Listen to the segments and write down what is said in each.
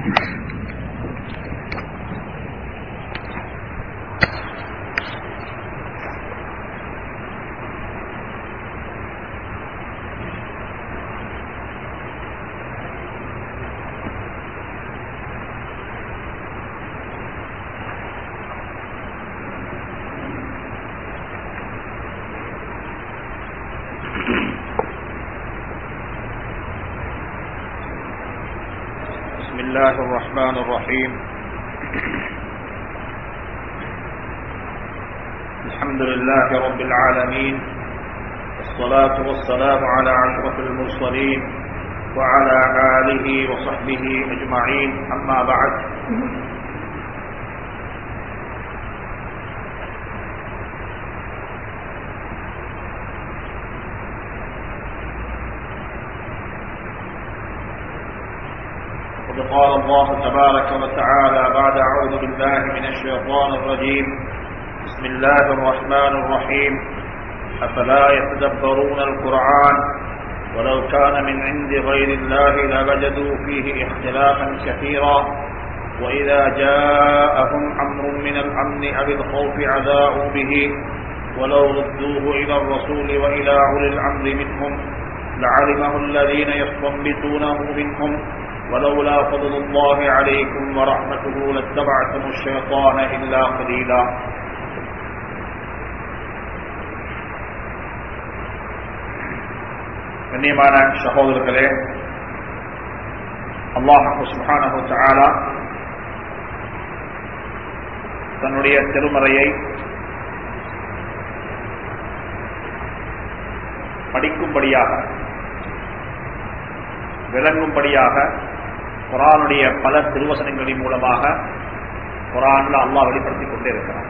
بسم الله الرحمن الرحيم الحمد لله رب العالمين والصلاة والسلام على أشرف المرسلين وعلى آله وصحبه أجمعين أما بعد وقد قال الله تبارك وتعالى بعد أعوذ بالله من الشيطان الرجيم بسم الله الرحمن الرحيم أفلا يتدبرون القرآن ولو كان من عند غير الله لوجدوا فيه اختلافا كثيرا وإذا جاءهم أمر من الأمن أو الخوف عذاءوا به ولو ردوه إلى الرسول وإلى أولي الأمر منهم لعلمه الذين يستنبطونه منهم ولولا فضل الله عليكم ورحمته لاتبعتم الشيطان إلا قليلا கண்ணியமான சகோதரர்களே அல்லாஹு சுப்ஹானஹு தஆலா தன்னுடைய திருமறையை படிக்கும்படியாக விளங்கும்படியாக குரானுடைய பல திருவசனங்களின் மூலமாக குரான்ல அல்லாஹ் வெளிப்படுத்திக் கொண்டே இருக்கிறான்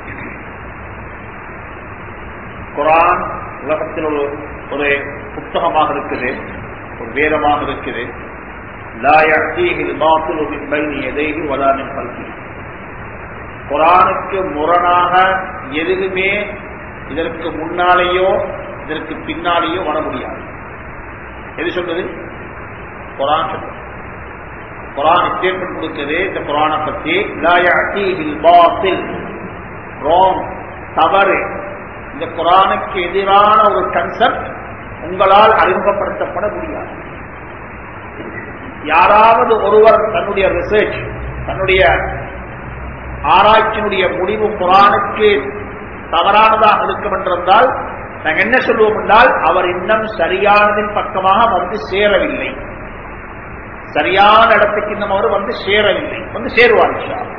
குரான் உலகத்தில் ஒரு ஒரு புத்தகமாக இருக்குது ஒரு வேதமாக இருக்குது லா யஅதீஹில் பாத்திலு மின் பைனி யதைஹி வலா மின் கல்பிஹி குரானுக்கு முரணாக எதுவுமே இதற்கு முன்னாலேயோ இதற்கு பின்னாலேயோ வர முடியாது எது சொல்றது குரான் சொல்றது குரான் ஸ்டேட்மெண்ட் கொடுக்குது இந்த குரானை பத்தி லா யஅதீஹில் பாத்தில் ராங் தவறு இந்த குரானுக்கு எதிரான ஒரு கன்செப்ட் உங்களால் அறிமுகப்படுத்தப்பட முடியாது யாராவது ஒருவர் தன்னுடைய ரிசர்ச் தன்னுடைய ஆராய்ச்சியினுடைய முடிவு குரானுக்கு தவறானதாக இருக்கும் என்றிருந்தால் நாங்கள் என்ன சொல்லுவோம் என்றால் அவர் இன்னும் சரியானதின் பக்கமாக வந்து சேரவில்லை சரியான இடத்துக்கு இன்னும் அவர் வந்து சேரவில்லை வந்து சேருவார் இன்ஷா அல்லாஹ்.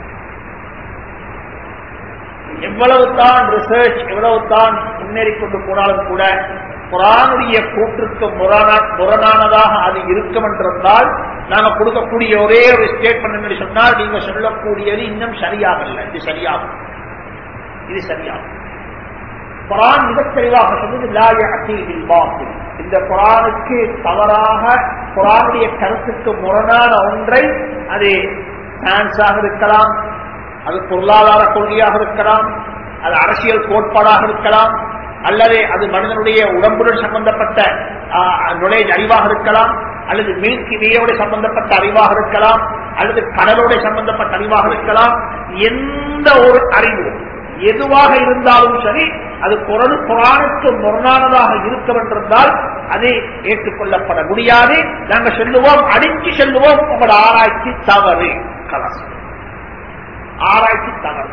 எவ்வளவு தான் ரிசர்ச் எவ்வளவு தான் முன்னேறி கொண்டு போனாலும் கூட குரானுடைய கூற்றுக்கு முரணா- முரணானதாக அது இருக்கும் என்றிருந்தால் நாங்க கொடுக்கக்கூடிய ஒரே ஒரு ஸ்டேட்மெண்ட் என்று சொன்னால் நீங்க சொல்லக்கூடியது இன்னும் சரியாகல இது சரியாகும் இது சரியாகும் குரான் மிகத் தெளிவாக சொன்னது லா யஅதீஹில் பாத்தில். இந்த குரானுக்கு தவறாக குரானுடைய கருத்துக்கு முரணான ஒன்றை அது சயின்ஸாக இருக்கலாம் அது பொருளாதார கொள்கையாக இருக்கலாம் அது அரசியல் கோட்பாடாக இருக்கலாம் அல்லது அது மனிதனுடைய உடம்புடன் சம்பந்தப்பட்ட நுழைய அறிவாக இருக்கலாம் அல்லது மில்கி வேயோட சம்பந்தப்பட்ட அறிவாக இருக்கலாம் அல்லது கடலோட சம்பந்தப்பட்ட அறிவாக இருக்கலாம் எந்த ஒரு அறிவு எதுவாக இருந்தாலும் சரி அது குரல் குரானுக்கு முரணானதாக இருக்க என்றிருந்தால் அது ஏற்றுக்கொள்ளப்பட முடியாது நாங்கள் சொல்லுவோம் அடிச்சு சொல்லுவோம் உங்களோட ஆராய்ச்சி தவறு கலாஸ் ஆராய்ச்சி தவறு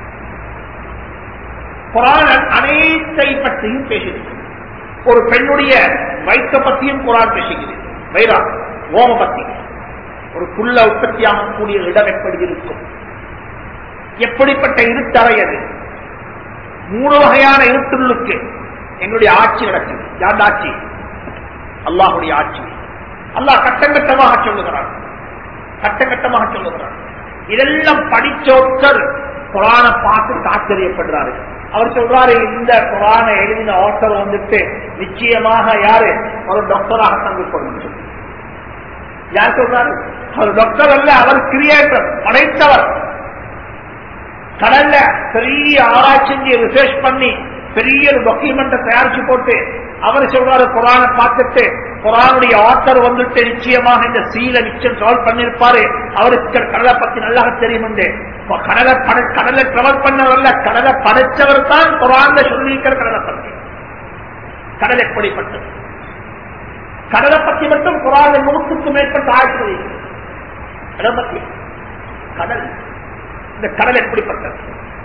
குரான் அனைத்தை பற்றியும் பேசுகிறது ஒரு பெண்ணுடைய வயிற்ற பற்றியும் குரான் பேசுகிறது வைரா ஓம பத்தி ஒரு புல்ல உற்பத்தியாகக்கூடிய இடம் எப்படி இருக்கும் எப்படிப்பட்ட இருட்டறை அது மூணு வகையான இருட்டுள்ளுக்கு எங்களுடைய ஆட்சி நடக்குது யார் ஆட்சி அல்லாஹுடைய ஆட்சி அல்லாஹ் கட்டங்கட்டமாக சொல்லுகிறான் கட்டங்கட்டமாக சொல்லுகிறான் இதெல்லாம் படிச்சோத்தர் குரானை பார்த்து ஆச்சரியப்படுறாரு அவர் சொல்றாரு இந்த குரானை எழுதின ஆத்தர் வந்துட்டு நிச்சயமாக யாரு ஒரு டாக்டராக தங்கிக்கொள்ளும் சொல்லி யார் சொல்றாரு அவர் டாக்டர் அல்ல அவர் கிரியேட்டர் படைத்தவர் கடல்ல பெரிய ஆராய்ச்சி செஞ்சு ரிசர்ச் பண்ணி பெரிய ஒரு டாக்குமெண்ட் தயாரிச்சு போட்டு அவர் சொல்றாரு குரானை பார்த்துட்டு குரானுடைய ஆத்தர் வந்துட்டு நிச்சயமாக இந்த சீல நிச்சயம் சால்வ் பண்ணிருப்பாரு அவருக்கு கடலை பத்தி நல்லா தெரியும் உண்டு. இப்ப கடலை பட கடலை ட்ரவல் பண்ணவர்ல கடலை படைச்சவர் தான் குரான்ல சொல்லியிருக்கிற கடலை பத்தி கடல் எப்படிப்பட்டது கடலை பத்தி மட்டும் குரான் நூற்றுக்கு மேற்பட்ட ஆட்சி கடல் பத்தி கடல் இந்த கடல் எப்படிப்பட்டது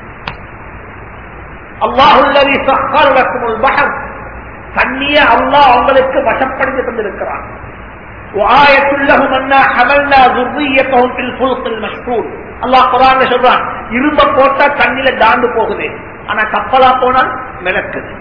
அல்லாஹுல்லதி சஹ்கரலக்குமுல் பஹர் தண்ணிய அல்லாஹ் அவங்களுக்கு வசப்படுத்தி தந்திருக்கிறான் وآية لهم أنا حملنا ذريتهم في الفلق المشحون அல்லாஹ் குரான்ல சொல்றான் இரும்ப போட்டா தண்ணில தாண்டு போகுது ஆனா கப்பலா போனால் மிதக்குது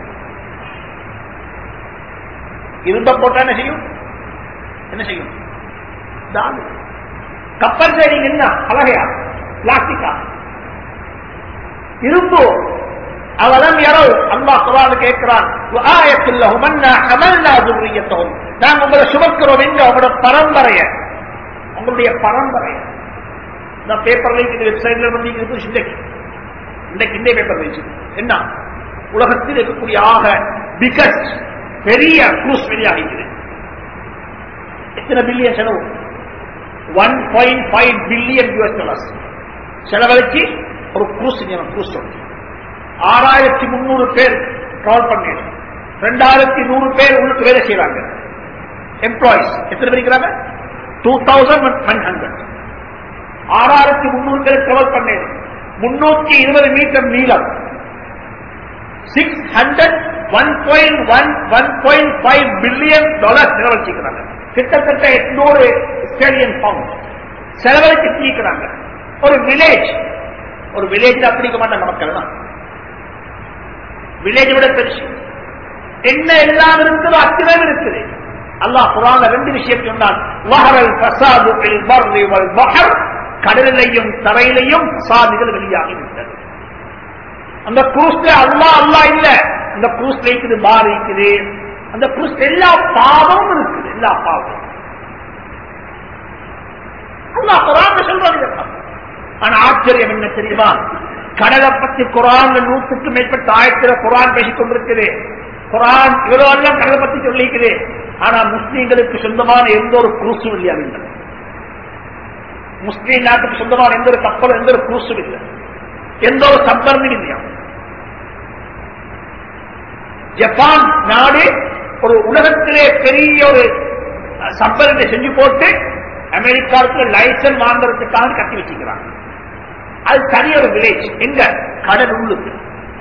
இரும்ப போட்டா என்ன செய்யும் என்ன செய்யும் தாண்டு கப்பல் செய்றீங்க என்ன அழகையா பிளாஸ்டிக்கா இரும்பு அவலம் இரவு அல்லாஹ் குரான் கேட்கிறான் ஆயத்துல்லஹும் அன்னா ஹமல்னா துர்ரியத்தஹும் நாங்க உங்களை சுமக்கிறோம் எங்க உங்களோட பரம்பரைய உங்களுடைய பரம்பரைய நான் பேப்பர்ல இந்த வெப்சைட்ல வந்து இருக்கு இன்றைக்கு இன்றைக்கு இந்த பேப்பர் வச்சு என்ன உலகத்தில் இருக்கக்கூடிய ஆக பிகஸ்ட் பெரிய குரூஸ் வெளியாகிறது எத்தனை பில்லியன் செலவு one point five billion US dollars செலவழிச்சு ஒரு குரூஸ் குரூஸ் ஆறாயிரத்தி முன்னூறு பேர் ட்ராவல் பண்ணி ரெண்டாயிரத்தி நூறு பேர் உள்ளுக்கு வேலை செய்யறாங்க எம்ப்ளாயிஸ் எத்தனை பேர் இருக்கிறாங்க டூ தௌசண்ட் ஒன் ஹண்ட்ரட் ஆறாயிரத்தி முன்னூறு பேர் ட்ராவல் பண்ணேன் முன்னூத்தி இருபது மீட்டர் நீளம் six hundred one point one one point five billion dollar செலவழிச்சுக்கிறாங்க கிட்டத்தட்ட எட்நூறு ஸ்டேடியம் பவுண்ட் செலவழிச்சு தீக்கிறாங்க ஒரு வில்லேஜ் ஒரு வில்லேஜ் அப்படிக்க மாட்டாங்க மக்கள் தான் வில்லேஜ் விட பெருசு என்ன எல்லாம் இருக்குதோ அத்தனை இருக்குது அல்லாஹ் குரான்ல ரெண்டு விஷயம் சொன்னான் வஹரல் ஃபஸாது ஃபில் பர்ரி வல் பஹர் கடலிலையும் தரையிலையும் ஃபஸாதுகள் வெளியாகி விட்டது அந்த குரூஸ்ல அல்லாஹ் அல்லாஹ் இல்ல அந்த குரூஸ்ல இருக்குது பார் இருக்குது அந்த குரூஸ் எல்லா பாவமும் இருக்குது எல்லா பாவமும் அல்லாஹ் குரான் சொல்றாங்க ஆனா ஆச்சரியம் என்ன தெரியுமா கடலை பத்தி குரான் நூற்றுக்கு மேற்பட்ட ஆயிரத்துல குரான் பேசிக் கொண்டிருக்குது குரான் இவ்வளவு எல்லாம் கடலை பத்தி சொல்லிக்குது ஆனா முஸ்லீம்களுக்கு சொந்தமான எந்த ஒரு குரூசும் இல்லையா இல்லை முஸ்லீம் நாட்டுக்கு சொந்தமான எந்த ஒரு கப்பலும் எந்த ஒரு குரூசும் இல்லை எந்த ஒரு சம்பரமும் இல்லையா ஜப்பான் நாடு ஒரு உலகத்திலே பெரிய ஒரு சம்பரத்தை செஞ்சு போட்டு அமெரிக்காவுக்கு லைசன்ஸ் வாங்குறதுக்காக கட்டி வச்சுக்கிறாங்க அது தனி ஒரு வில்லேஜ் எங்க கடல் உள்ளுக்கு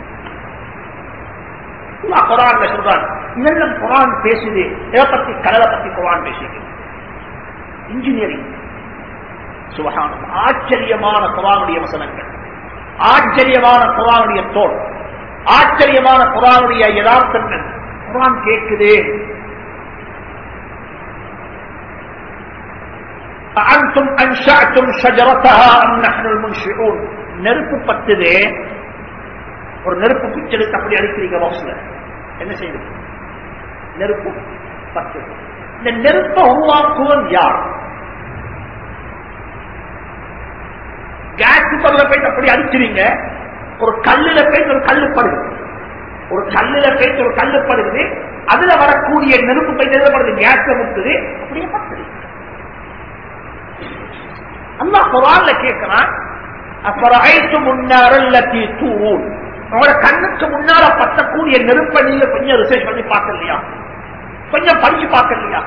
குரான் சொல்றான் இதெல்லாம் குரான் பேசுது இதை பத்தி கடலை பத்தி குரான் பேசுது இன்ஜினியரிங் சுபகானம் ஆச்சரியமான குரானுடைய வசனங்கள் ஆச்சரியமான குரானுடைய தோல் ஆச்சரியமான குரானுடைய யதார்த்தங்கள் குரான் கேட்குது அன்தும் அன்ஷஅத்தும் ஷஜரத்தஹா அம் நஹ்னுல் முன்ஷிஊன் நெருப்பு பத்துதே ஒரு நெருப்பு பிச்செடுத்து அப்படி அடிக்கிறீங்க பாக்ஸ்ல என்ன செய்யுது நெருப்பு பத்து இந்த நெருப்பை உருவாக்குவன் யார் கேஸ் குக்கர்ல போயிட்டு அப்படி அடிக்கிறீங்க ஒரு கல்லுல போயிட்டு ஒரு கல்லு படுது ஒரு கல்லுல போயிட்டு ஒரு கல்லு படுது அதுல வரக்கூடிய நெருப்பு போயிட்டு எதுல படுது கேஸ்ல முட்டுது அப்படியே பத்துது அல்லா குரான்ல கேட்கிறான் அப்புறம் முன்னாரல்லத்தி தூண் உங்களோட கண்ணுக்கு முன்னால பத்தக்கூடிய நெருப்ப நீங்க கொஞ்சம் ரிசர்ச் பண்ணி பார்க்கலையா கொஞ்சம் படிச்சு பார்க்கலையா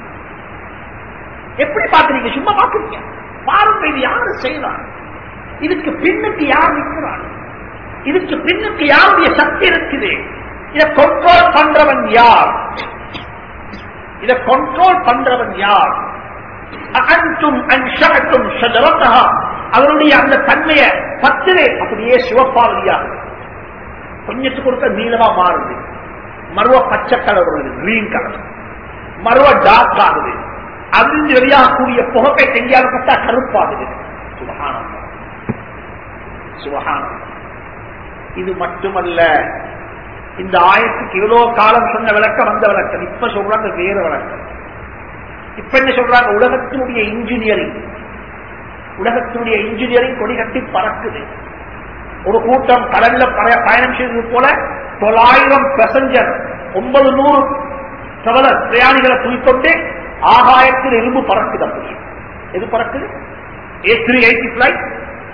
எப்படி பாக்குறீங்க சும்மா பாக்குறீங்க பாருங்க இது யாரு செய்யலாம் இதுக்கு பின்னுக்கு யார் நிற்கிறான் இதுக்கு பின்னுக்கு யாருடைய சக்தி இருக்குது இதை கண்ட்ரோல் பண்றவன் யார் இதை கண்ட்ரோல் பண்றவன் யார் அன்றும் அன்ஷாட்டும் ஷஜரத்தஹா அவருடைய அந்த தன்மையை பத்திலே அப்படியே சிவப்பாவலியா கொஞ்சத்துக்கு கொடுக்க நீளமா மாறுது மருவ பச்சை கலர் வருது கிரீன் கலர் மருவ டார்க் ஆகுது அதிர்ந்து வெளியாகக்கூடிய புகப்பை எங்கேயாவது பட்டா கருப்பாகுது சுபகானம் சுபகானம் இது மட்டுமல்ல இந்த ஆயத்துக்கு இவ்வளவு காலம் சொன்ன விளக்கம் அந்த விளக்கம் இப்ப சொல்றாங்க வேற விளக்கம் இப்ப என்ன சொல்றாங்க உலகத்தினுடைய இன்ஜினியரிங் உலகத்தினுடைய இன்ஜினியரிங் கொடி கட்டி பறக்குது ஒரு கூட்டம் கடல்ல பயணம் செய்தது போல தொள்ளாயிரம் பேசஞ்சர் ஒன்பது நூறு சவலர் பிரயாணிகளை தூக்கிக்கொண்டு ஆகாயத்தில் இரும்பு பறக்குது அப்படி எது பறக்குது A three eighty flight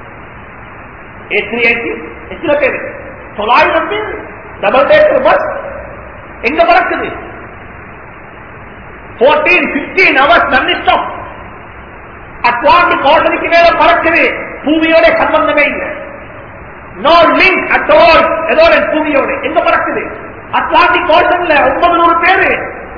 A three eighty எத்தனை பேர் தொள்ளாயிரம் பேர் டபுள் டேக்கர் பஸ் எங்க பறக்குது போர்டீன் பிப்டீன் ஹவர்ஸ் நன்னிஷ்டம் அட்வான்டிக் ஓட்டனுக்கு மேல பறக்குது பூமியோட சம்பந்தமே இல்லை நோ லிங்க் அட் ஆல் ஏதோ பூமியோட எங்க பறக்குது அட்லாண்டிக் ஓஷன்ல ஒன்பது நூறு பேரு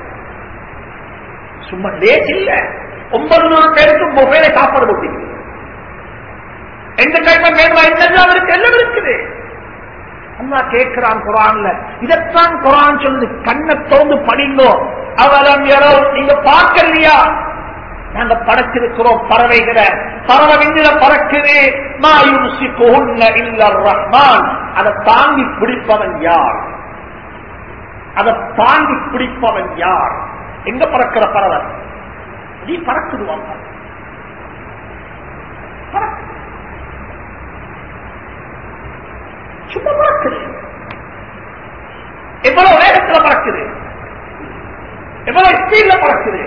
சும்மா லேஸ் இல்ல ஒன்பது நூறு பேருக்கு மொபைலை சாப்பாடு போட்டீங்க என்டர்டைன்மெண்ட் வேணுமா என்னெல்லாம் இருக்கு எல்லாம் இருக்குது அல்லா கேட்கிறான் குரான்ல இதைத்தான் குரான் சொல்லுது கண்ணை திறந்து படிங்கோ அவலம் யாரோ நீங்க பார்க்கலையா நாங்க படைச்சிருக்கிறோம் பறவைகளை பறவை விண்ணில பறக்குது மாயுசி கோன்ன இல்ல ரஹ்மான் அதை தாங்கி பிடிப்பவன் யார் அதை தாங்கி பிடிப்பவன் யார் எங்க பறக்கிற பறவை நீ பறக்குது வாங்க பறக்குது. சும்மா பறக்குது எவ்வளவு வேகத்துல பறக்குது எவ்வளவு ஸ்பீட்ல பறக்குது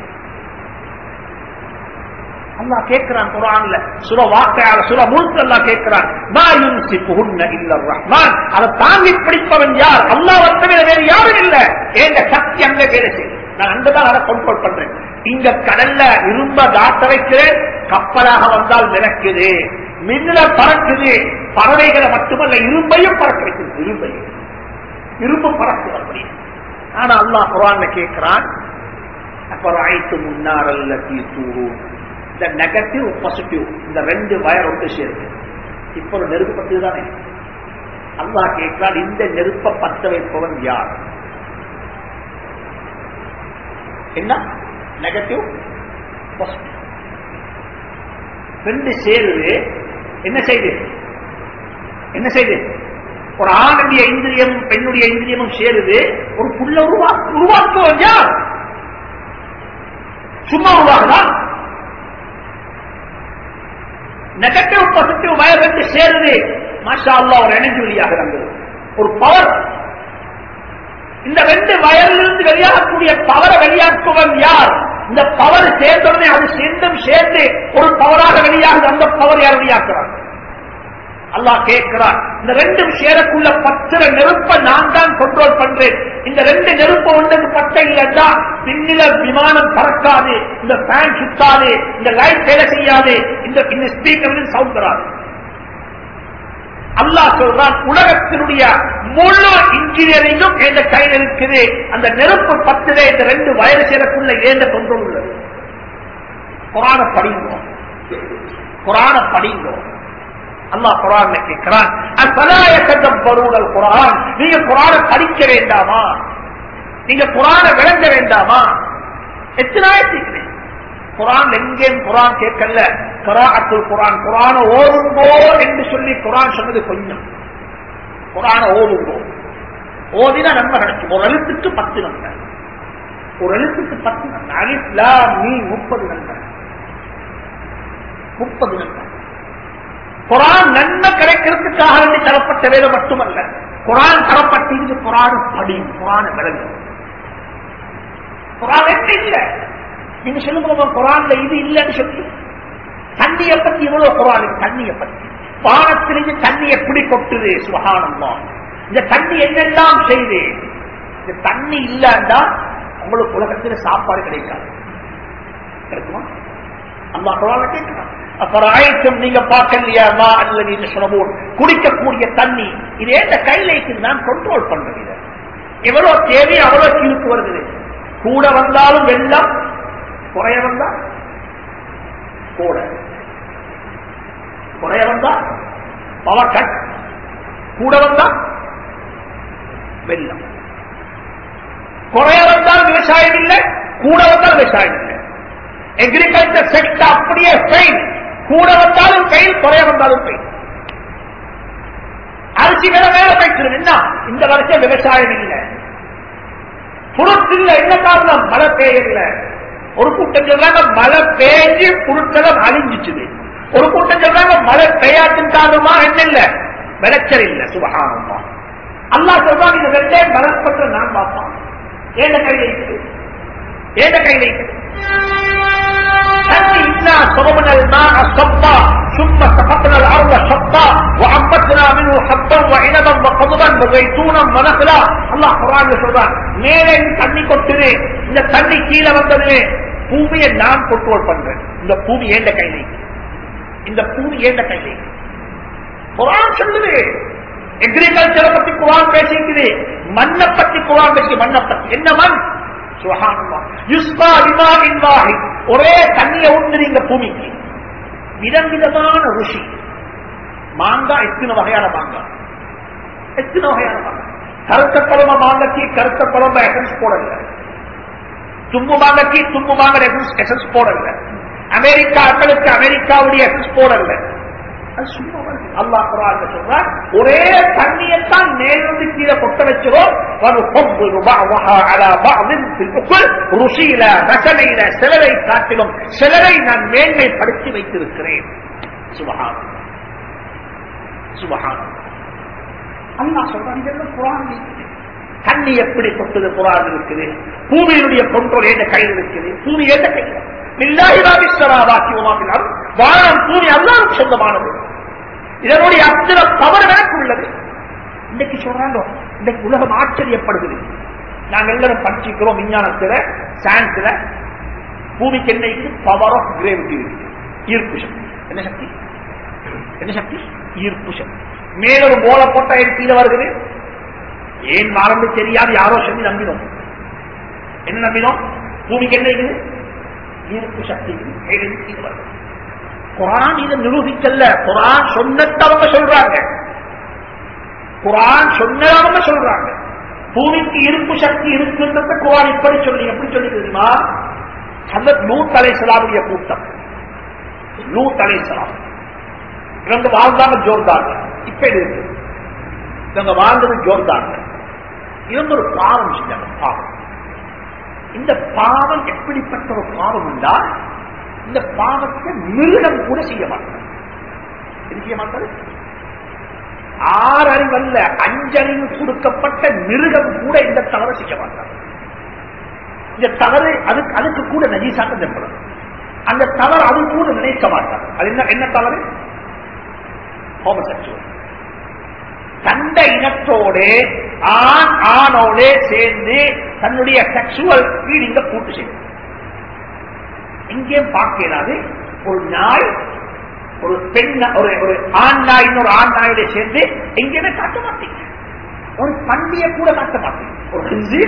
அல்லாஹ் கேட்கிறான் குரான்ல சுர வார்த்தையால சுர முழுக்க அல்லாஹ் கேட்கிறான் நான் யுன்சிப்புஹுன்ன இல்ல ரஹ்மான் அதை தாங்கி பிடிப்பவன் யார் அல்லாஹ் தவிர வேறு யாரும் இல்ல எங்க சக்தி அங்க வேலை செய்யுது நான் அங்கதான் அதை கண்ட்ரோல் பண்றேன் இங்க கடல்ல இரும்ப தாட்ட வைக்கிறேன் கப்பலாக வந்தால் மிதக்குது மின்னல பறக்குது பறவைகளை மட்டுமல்ல இரும்பையும் பறக்க வைக்குது இரும்பையும் இரும்பு பறக்குது அப்படி ஆனா அல்லாஹ் குரான்ல கேட்கிறான் அப்புறம் ஆயிட்டு முன்னாரல்ல தூரு இந்த நெகட்டிவ் பாசிட்டிவ் இந்த ரெண்டு வயர் ஒன்று சேருது இப்ப ஒரு நெருப்பு பத்து தானே அல்லாஹ் கேட்கிறான் இந்த நெருப்ப பத்த வைப்பவன் யார் என்ன நெகட்டிவ் பாசிட்டிவ் ரெண்டு சேருது என்ன செய்து என்ன செய்து ஒரு ஆணுடைய இந்திரியம் பெண்ணுடைய இந்திரியமும் சேருது ஒரு புள்ள உருவா உருவாக்குவன் யார் சும்மா உருவாகுதா நெகட்டிவ் பாசிட்டிவ் வயர் ரெண்டு சேருது மாஷா அல்லா ஒரு எனர்ஜி வெளியாகிறாங்க ஒரு பவர் இந்த ரெண்டு வயலிலிருந்து வெளியாகக்கூடிய பவரை வெளியாக்குவன் யார் இந்த பவர் சேர்ந்தவுடனே அது சேர்ந்தும் சேர்ந்து ஒரு பவராக வெளியாகுது அந்த பவர் யார் வெளியாக்குறாங்க அல்லாஹ் கேட்கிறான் இந்த ரெண்டும் சேரக்குள்ள பத்திர நெருப்ப நான் தான் கண்ட்ரோல் பண்றேன் இந்த ரெண்டு நெருப்பு ஒன்றுக்கு பட்ட இல்லைன்னா பின்னில விமானம் பறக்காது இந்த ஃபேன் சுத்தாது இந்த லைட் வேலை செய்யாது இந்த இந்த ஸ்பீக்கர் சவுண்ட் வராது அல்லாஹ் சொல்றான் உலகத்தினுடைய முழு இன்ஜினியரிங்கும் எந்த கையில் இருக்குது அந்த நெருப்பு பத்திர இந்த ரெண்டு வயது சேரக்குள்ள ஏந்த கண்ட்ரோல் உள்ளது குரான படிங்கோ குரான படிங்கோ அல்லாஹ் குரான் கேட்கிறான் அசலாயக்கம் பருவல் குரான் நீங்க குரான படிக்க வேண்டாமா நீங்க குரான விளங்க வேண்டாமா எத்தனாயிரத்தி குரான் எங்கேயும் குரான் கேட்கல கராஅத்துல் குரான் குரான ஓதுங்கோ என்று சொல்லி குரான் சொன்னது கொஞ்சம் குரான ஓதுங்கோ ஓதினா நன்மை கிடைக்கும் ஒரு எழுத்துக்கு பத்து நன்மை ஒரு எழுத்துக்கு பத்து நன்மை அலிஃப் லாம் மீம் முப்பது நன்மை முப்பது நன்மை குரான் நன்மை கிடைக்கிறதுக்காக வேண்டி தரப்பட்ட வேலை மட்டுமல்ல குரான் தரப்பட்டது குரான படி குரான விளங்கும் குரான் என்ன இல்ல நீங்க சொல்லுங்க குரான்ல இது இல்லைன்னு சொல்லி தண்ணியை பத்தி இவ்வளவு குரான் தண்ணியை பத்தி பானத்திலிருந்து தண்ணி எப்படி கொட்டுது சுகானம்மா இந்த தண்ணி என்னெல்லாம் செய்து இந்த தண்ணி இல்லைன்னா உங்களுக்கு உலகத்தில் சாப்பாடு கிடைக்காது கிடைக்குமா அம்மா குரான கேட்கலாம் அப்புறம் ஆயிரத்தும் நீங்க பார்க்கலையா மா அல்ல நீங்க சொல்லவும் குடிக்கக்கூடிய தண்ணி இது எந்த கையில இருக்குது நான் கண்ட்ரோல் பண்றது இதை எவ்வளவு தேவை அவ்வளவு கீழுக்கு வருது கூட வந்தாலும் வெள்ளம் குறைய வந்தா கூட குறைய வந்தா பவர் கட் கூட வந்தா வெள்ளம் குறைய வந்தால் விவசாயம் இல்லை கூட வந்தால் விவசாயம் இல்லை எக்ரிகல்ச்சர் செக்டர் அப்படியே ஃபெயில் கூட வந்தாலும் ஃபெயில் குறைய வந்தாலும் ஃபெயில் அரிசி மேல மேல போயிட்டு என்ன இந்த வருஷம் விவசாயம் இல்லை புருட் இல்ல என்ன காரணம் மழை பெய்யல ஒரு கூட்டம் சொல்றாங்க மழை பெய்ஞ்சு பொருட்களும் அழிஞ்சிச்சுது ஒரு கூட்டம் சொல்றாங்க மழை பெய்யாத்தின் காரணமா என்ன இல்ல விளைச்சல் இல்ல சுபகானமா அல்லா சொல்றாங்க இந்த ரெண்டே பலப்பட்ட நான் பார்ப்பான் ஏண்ட கையில இருக்குது ஏண்ட கையில இருக்குது تأتي إنا صببنا الماء صبا ثم سقطنا الأرض شطا وأنبتنا منه حبا وعنبا وقضبا وزيتونا ونخلا الله قرآن சொல்றான் மேலே தண்ணி கொட்டுது இந்த தண்ணி கீழே வந்தது பூமியை நான் கண்ட்ரோல் பண்றேன் இந்த பூமி ஏண்ட கையில இந்த பூமி ஏண்ட கையில குரான் சொல்லுது எக்ரிகல்ச்சரை பத்தி குரான் பேசிக்குது மண்ணை பத்தி குரான் பேசி மண்ணை பத்தி என்ன மண் சுபஹானல்லாஹ். யுஸ்பா பிமாஇன் வாஹித். ஒரே தண்ணியை ஊத்துறீங்க பூமிக்கு விதம் விதமான ருஷி மாங்காய் எத்தனை வகையான மாங்காய் எத்தனை வகையான மாங்காய் கருத்த குழம்பு மாங்காய்க்கு கருத்த குழம்பு எசன்ஸ் போடல தும்பு மாங்காய்க்கு தும்பு மாங்காய் எசன்ஸ் போடல அமெரிக்காக்களுக்கு அமெரிக்காவுடைய எசன்ஸ் போடல அது சும்மா வருது. அல்லாஹ் குர்ஆன்ல சொல்றான் ஒரே தண்ணியத்தான் மேலிருந்து கீழே கொட்ட வச்சிரும் وَنُفَضِّلُ بَعْضَهَا عَلَى بَعْضٍ فِي الْأُكُلِ ருசியில ரசனையில சிலரை காட்டிலும் சிலரை நான் மேன்மைப்படுத்தி வைத்திருக்கிறேன் சுபஹான் சுபஹான் அல்லாஹ் சொல்றான் இதெல்லாம் குர்ஆன் இருக்குது. தண்ணி எப்படி கொட்டது குரான் இருக்குது பூமியினுடைய கண்ட்ரோல் ஏந்த கையில் இருக்குது பூமி ஏந்த கையில் இல்லாஹி ராபிஸ்வராவாக்கி உமாபினார் வானம் பூமி அல்லாஹ்வுக்கு சொந்தமானது இதனுடைய அத்தனை தவறு எனக்கு உள்ளது இன்னைக்கு சொல்றாங்க இன்னைக்கு உலகம் ஆச்சரியப்படுகிறது நாங்க எல்லாரும் படிச்சிருக்கிறோம் விஞ்ஞானத்துல சயின்ஸ்ல பூமிக்கு என்ன பவர் ஆஃப் கிரேவிட்டி ஈர்ப்பு சக்தி என்ன சக்தி என்ன சக்தி ஈர்ப்பு சக்தி மேலொரு மூல போட்டா என் கீழே வருகிறது ஏன் மாறந்து தெரியாது யாரோ சொல்லி நம்பினோம் என்ன நம்பினோம் பூமிக்கு என்ன இருக்குது ஈர்ப்பு சக்தி இருக்குது. மேலிருந்து கீழே வருகிறது குரான் இதை நிரூபிக்கல குரான் சொன்னதவங்க சொல்றாங்க குரான் சொன்னதவங்க சொல்றாங்க பூமிக்கு இருப்பு சக்தி இருக்குன்றத குரான் இப்படி சொல்லி எப்படி சொல்லி தெரியுமா அந்த லூத் அலைசலாமுடைய கூட்டம் லூத் அலைசலாம் இவங்க வாழ்ந்தாங்க ஜோர்தாங்க இப்ப இது இருக்கு இவங்க வாழ்ந்தது ஜோர்தாங்க இவங்க ஒரு பாவம் செஞ்சாங்க பாவம் இந்த பாவம் எப்படிப்பட்ட ஒரு பாவம் என்றால் இந்த பாவத்தை மிருகம் கூட செய்ய மாட்டாங்க இது செய்ய மாட்டாரு ஆறு அறிவல்ல அஞ்சறிவு கொடுக்கப்பட்ட மிருகம் கூட இந்த தவறு செய்ய மாட்டாங்க இந்த தவறு அதுக்கு அதுக்கு கூட நஜீசாட்டம் தென்படும் அந்த தவறு அது கூட நினைக்க மாட்டாங்க அது என்ன என்ன தவறு ஹோமசெக்சுவல் தண்ட இனத்தோடு ஆண் ஆணோட சேர்ந்து தன்னுடைய செக்ஷுவல் ஃபீலிங்க கூட்டு செய்யும் எங்கேயும் பார்க்க இயலாது ஒரு நாய் ஒரு பெண் ஒரு ஒரு ஆண் நாய் ஒரு ஆண் நாயோட சேர்ந்து எங்கேயுமே காட்ட மாட்டீங்க ஒரு பண்டிய கூட காட்ட மாட்டீங்க ஒரு ஹிந்தி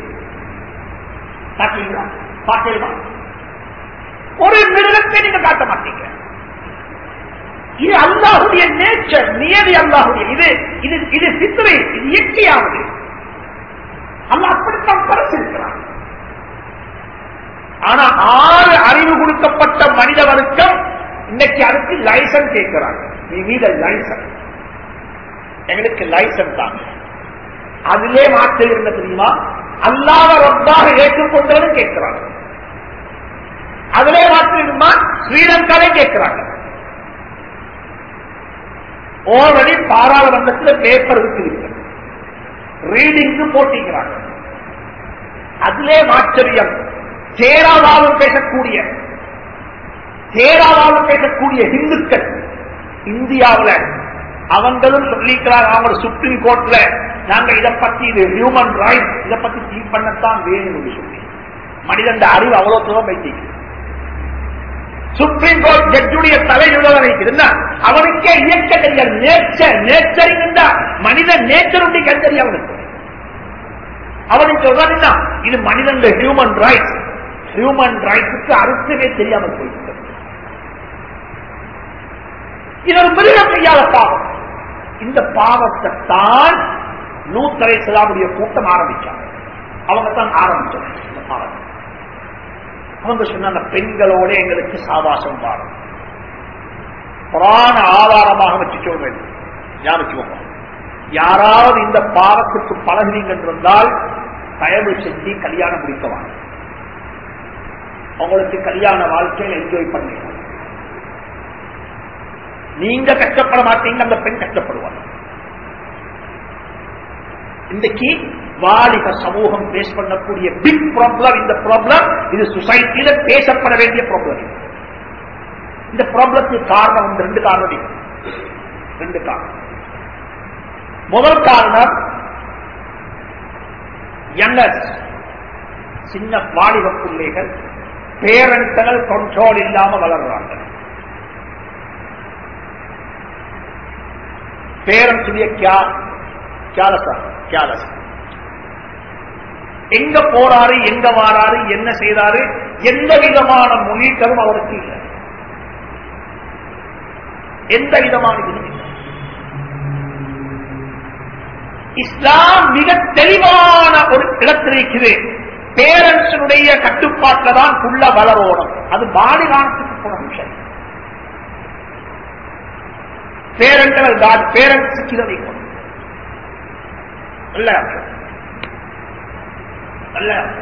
காட்டுவீங்களா பார்க்கலாமா ஒரு மிருகத்தை நீங்க காட்ட மாட்டீங்க இது அல்லாஹுடைய நேச்சர் நியதி அல்லாஹுடைய இது இது இது சித்திரை இது இயற்கையானது அல்லாஹ் அப்படித்தான் பரிசிருக்கிறான் ஆனா ஆறு அறிவு கொடுக்கப்பட்ட மனித வர்க்கம் இன்னைக்கு அதுக்கு லைசன்ஸ் கேட்கிறாங்க நீ மீத லைசன்ஸ் எங்களுக்கு லைசன்ஸ் தான் அதிலே மாற்றம் என்ன தெரியுமா அல்லாத ரொம்பாக ஏற்றுக்கொண்டவனும் கேட்கிறாங்க அதிலே மாற்றம் இருக்குமா ஸ்ரீலங்காலே கேட்கிறாங்க ஆல்ரெடி பாராளுமன்றத்தில் பேப்பர் இருக்கு ரீடிங்க்கு போட்டிக்கிறாங்க அதிலே மாச்சரியம் சேராவாலும் பேசக்கூடிய சேராவாலும் பேசக்கூடிய இந்துக்கள் இந்தியாவுல அவங்களும் சொல்லிக்கிறாங்க அவங்க சுப்ரீம் கோர்ட்ல நாங்க இதை பத்தி இது ஹியூமன் ரைட் இதை பத்தி தீர்ப்பு பண்ணத்தான் வேணும் என்று சொல்லி மனிதன் அறிவு அவ்வளவு தூரம் வைத்தீங்க சுப்ரீம் கோர்ட் ஜட்ஜுடைய தலைநுடன் வைத்திருந்த அவனுக்கே இயக்க தெரியாது நேச்சர் நேச்சரிங் என்றா மனித நேச்சர் உண்டு கண்டறி அவனுக்கு அவனுக்கு சொல்றான் என்ன இது மனிதன் ஹியூமன் ரைட்ஸ் ஹியூமன் ரைட்ஸுக்கு அர்த்தமே தெரியாமல் போயிட்டு இது ஒரு மிருகம் செய்யாத பாவம் இந்த பாவத்தை தான் நூத்தரை செலாமுடைய கூட்டம் ஆரம்பிச்சாங்க அவங்க தான் ஆரம்பிச்சாங்க இந்த பாவத்தை அவங்க சொன்னாங்க பெண்களோட எங்களுக்கு சாவாசம் பாடம் புராண ஆதாரமாக வச்சு சொல்றேன் ஞாபகம் வச்சுக்கோங்க யாராவது இந்த பாவத்துக்கு பழகுறீங்க என்றால் தயவு செஞ்சு கல்யாணம் முடிக்கவாங்க உங்களுக்கு கல்யாண வாழ்க்கையில் என்ஜாய் பண்ணீங்க நீங்க கஷ்டப்பட மாட்டீங்க அந்த பெண் கஷ்டப்படுவாங்க இன்றைக்கு வாலிப சமூகம் பேஸ் பண்ணக்கூடிய பிக் ப்ராப்ளம் இந்த ப்ராப்ளம் இது சொசைட்டியில பேசப்பட வேண்டிய ப்ராப்ளம் இந்த ப்ராப்ளத்துக்கு காரணம் வந்து ரெண்டு காரணம் இருக்கு. ரெண்டு காரணம் முதல் காரணம் யங்கர்ஸ் சின்ன வாலிப பிள்ளைகள் பேரண்டல் கண்ட்ரோல் இல்லாம வளர்றாங்க பேரண்ட்ஸுடைய கியா கேலசா கேலஸ் எங்க போறாரு எங்க வாராரு என்ன செய்தாரு எந்த விதமான முன்னேற்றமும் அவருக்கு இல்லை எந்த விதமான இதுவும் இல்லை. இஸ்லாம் மிக தெளிவான ஒரு இடத்தில் இருக்குது பேரண்ட்ஸுடைய கட்டுப்பாட்டில் தான் புள்ள வளரோடும் அது பாலிகாலத்துக்கு போன விஷயம் பேரண்ட்கள் தான் பேரண்ட்ஸுக்கு இதை வைக்கணும் நல்ல அர்த்தம். நல்ல அர்த்தம்.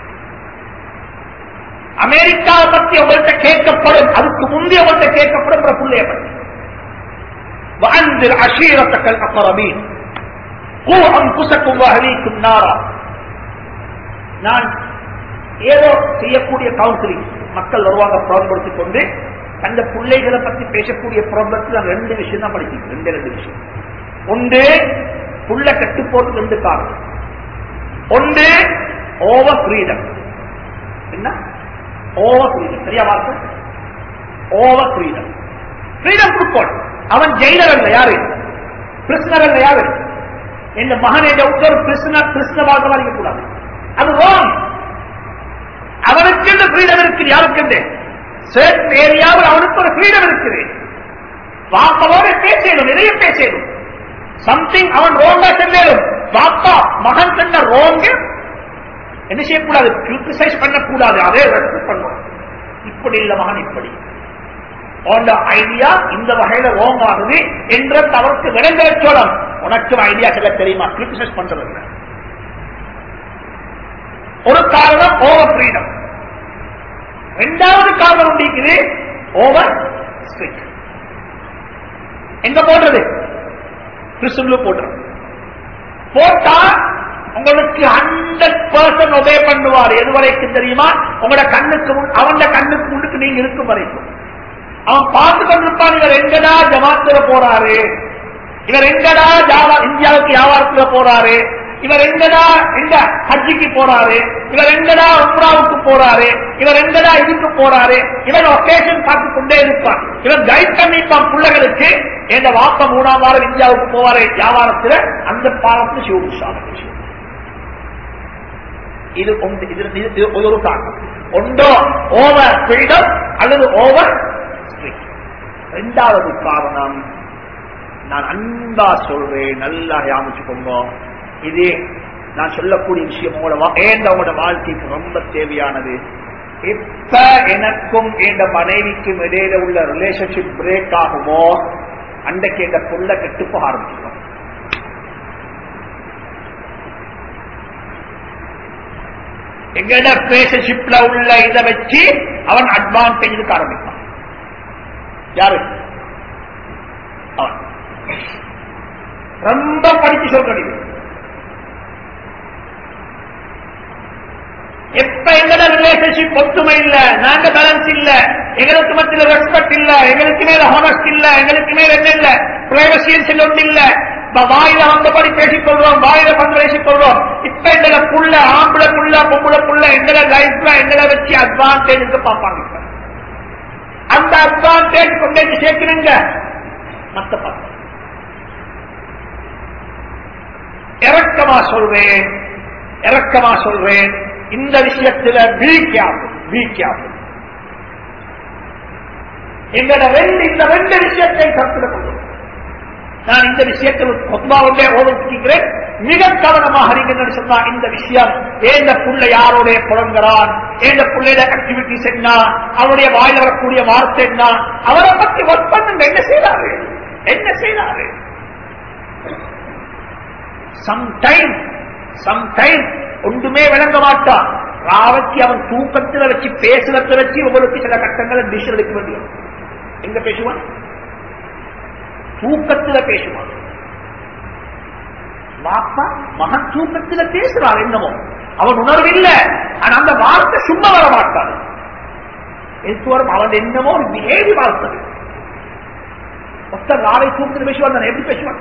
அமெரிக்காவை பத்தி உங்கள்கிட்ட கேட்கப்படும் அதுக்கு முந்தைய உங்கள்கிட்ட கேட்கப்படும் அப்புறம் புள்ளைய பற்றி وأنذر عشيرتك الأقربين قوا أنفسكم وأهليكم نارا நான் ஏதோ செய்யக்கூடிய கவுன்சிலிங் மக்கள் வருவாங்க பயன்படுத்திக் கொண்டு அந்த பிள்ளைகளை பத்தி பேசக்கூடிய ப்ராப்ளத்தில் நான் ரெண்டு விஷயம் தான் படிக்கிறேன் ரெண்டு ரெண்டு விஷயம் ஒன்று புள்ள கட்டு போட்டு ரெண்டு காரணம் ஒன்று ஓவர் ஃப்ரீடம் என்ன ஓவர் ஃப்ரீடம் சரியா வார்த்தை ஓவர் ஃப்ரீடம் ஃப்ரீடம் கொடுக்கணும் அவன் ஜெயிலர் அல்ல யாரு பிரிஸ்னர் அல்ல யாரு இந்த மகன் என்ற உத்தரவு பிரிஸ்னர் பிரிஸ்னவாக கூடாது அது wrong. அவனுக்கு இந்த ஃப்ரீடம் இருக்குது யாருக்கு certain ஏரியாவில் அவனுக்கு ஒரு ஃப்ரீடம் இருக்குது வாப்பாவோட பேசணும் நிறைய பேசணும் சம்திங் அவன் ரோங்கா செல்லும் வாப்பா மகன் சென்ற ரோங்க என்ன செய்யக்கூடாது கிரிட்டிசைஸ் பண்ணக்கூடாது அதே ரெஸ்பெக்ட் பண்ணும் இப்படி இல்ல மகன் இப்படி உன் ஐடியா இந்த வகையில ரோங் ஆகுது என்ற தவறுக்கு விளங்க வச்சோடம் உனக்கு ஐடியா சொல்ல தெரியுமா கிரிட்டிசைஸ் பண்றது இல்லை ஒரு காரணம் ஓவர் ஃப்ரீடம் இரண்டாவது காரணம் உண்டிக்குது ஓவர் ஸ்ட்ரிக்ட் எங்க போடுறது கிறிஸ்துவ போடுறது போட்டா உங்களுக்கு ஹண்ட்ரட் பர்சன்ட் ஒபே பண்ணுவார் எது வரைக்கும் தெரியுமா உங்களோட கண்ணுக்கு முன் அவன் கண்ணுக்கு முன்னுக்கு நீங்க இருக்கும் வரைக்கும் அவன் பார்த்து கொண்டிருப்பான் இவர் எங்கடா ஜமாத்துல போறாரு இவர் எங்கடா ஜாவா இந்தியாவுக்கு வியாபாரத்துல போறாரு இவர் எங்கடா எங்க ஹஜ்ஜிக்கு போறாரு இவர் எங்கடா உம்ராவுக்கு போறாரு இவர் எங்கடா இதுக்கு போறாரு இவன் ஒகேஷன் பார்த்து கொண்டே இருப்பான் இவன் கைட் பண்ணிப்பான் பிள்ளைகளுக்கு எந்த வாப்ப மூணாம் வாரம் இந்தியாவுக்கு போவாரு வியாபாரத்துல அந்த பாலத்துல சிவபுஷான இது ஒன்று இது இது- இது ஒரு காரணம் ஒன்றோ ஓவர் ஃப்ரீடம் அல்லது ஓவர் ஸ்ட்ரிக்ட் இரண்டாவது காரணம் நான் அன்பா சொல்றேன் நல்லா யாமிச்சுக்கோங்க இது நான் சொல்லக்கூடிய விஷயம் உங்களோட வா- ஏன் உங்களோட வாழ்க்கைக்கு ரொம்ப தேவையானது எப்ப எனக்கும் என் மனைவிக்கும் இடையில உள்ள ரிலேஷன்ஷிப் பிரேக் ஆகுமோ அன்றைக்கு எங்க புள்ள கெட்டு போக ஆரம்பிச்சிடும் எங்கட ரிலேஷன்ஷிப்ல உள்ள இதை வச்சு அவன் அட்வான்டேஜுக்கு ஆரம்பிப்பான் யாரு அவன் ரொம்ப படிச்சு சொல்றது எப்ப எங்கட ரிலேஷன்ஷிப் ஒத்துமை இல்ல நாங்க பேலன்ஸ் இல்ல எங்களுக்கு மத்தியில ரெஸ்பெக்ட் இல்ல எங்களுக்கு மேல ஹானஸ்ட் இல்ல எங்களுக்கு மேல என்ன இல்ல பிரைவசியல் ஒன்று இல்ல இப்ப வாயில வந்தபடி பேசிக் கொள்றோம் வாயில வந்து பேசிக் கொள்றோம் இப்ப எங்களை புள்ள ஆம்பளை புள்ள பொம்பளை புள்ள எங்களை லைஃப்ல எங்களை வச்சு அட்வான்டேஜுக்கு பார்ப்பாங்க இப்ப. அந்த அட்வான்டேஜ் கொண்டு வந்து சேர்க்கணுங்க மத்த பார்த்து இறக்கமா சொல்றேன் இறக்கமா சொல்றேன் இந்த விஷயத்துல வீக்காகும் வீக்காகும் எங்களோட ரெண்டு இந்த ரெண்டு விஷயத்தை கருத்தில் கொள்ளும் நான் இந்த விஷயத்தில் கொத்மாவுடைய ஓதிக்கிறேன் மிக கவனமாக இருக்கணும்னு சொன்னா இந்த விஷயம் ஏந்த புள்ள யாரோட புலங்குறான் ஏந்த புள்ளையோட ஆக்டிவிட்டிஸ் என்ன அவருடைய வாயில் வரக்கூடிய வார்த்தை என்ன அவரை பத்தி ஒர்க் பண்ணுங்க என்ன செய்யறாரு என்ன செய்யறாரு சம்டைம் சம்டைம் ஒன்றுமே விளங்க மாட்டான் ராவத்தி அவன் தூக்கத்துல வச்சு பேசுறத வச்சு உங்களுக்கு சில கட்டங்களை டிசிஷன் எடுக்க வேண்டியது எங்க பேசுவான் தூக்கத்துல பேசுவான் வாப்பா மகன் தூக்கத்துல பேசுறார் என்னமோ அவன் உணர்வு இல்ல ஆனா அந்த வார்த்தை சும்மா வர மாட்டாது வரும் அவன் என்னமோ ஒரு பிஹேவி வாழ்த்தது ஒருத்தர் நாளை தூக்கத்தில் பேசுவான் நான் எப்படி பேசுவான்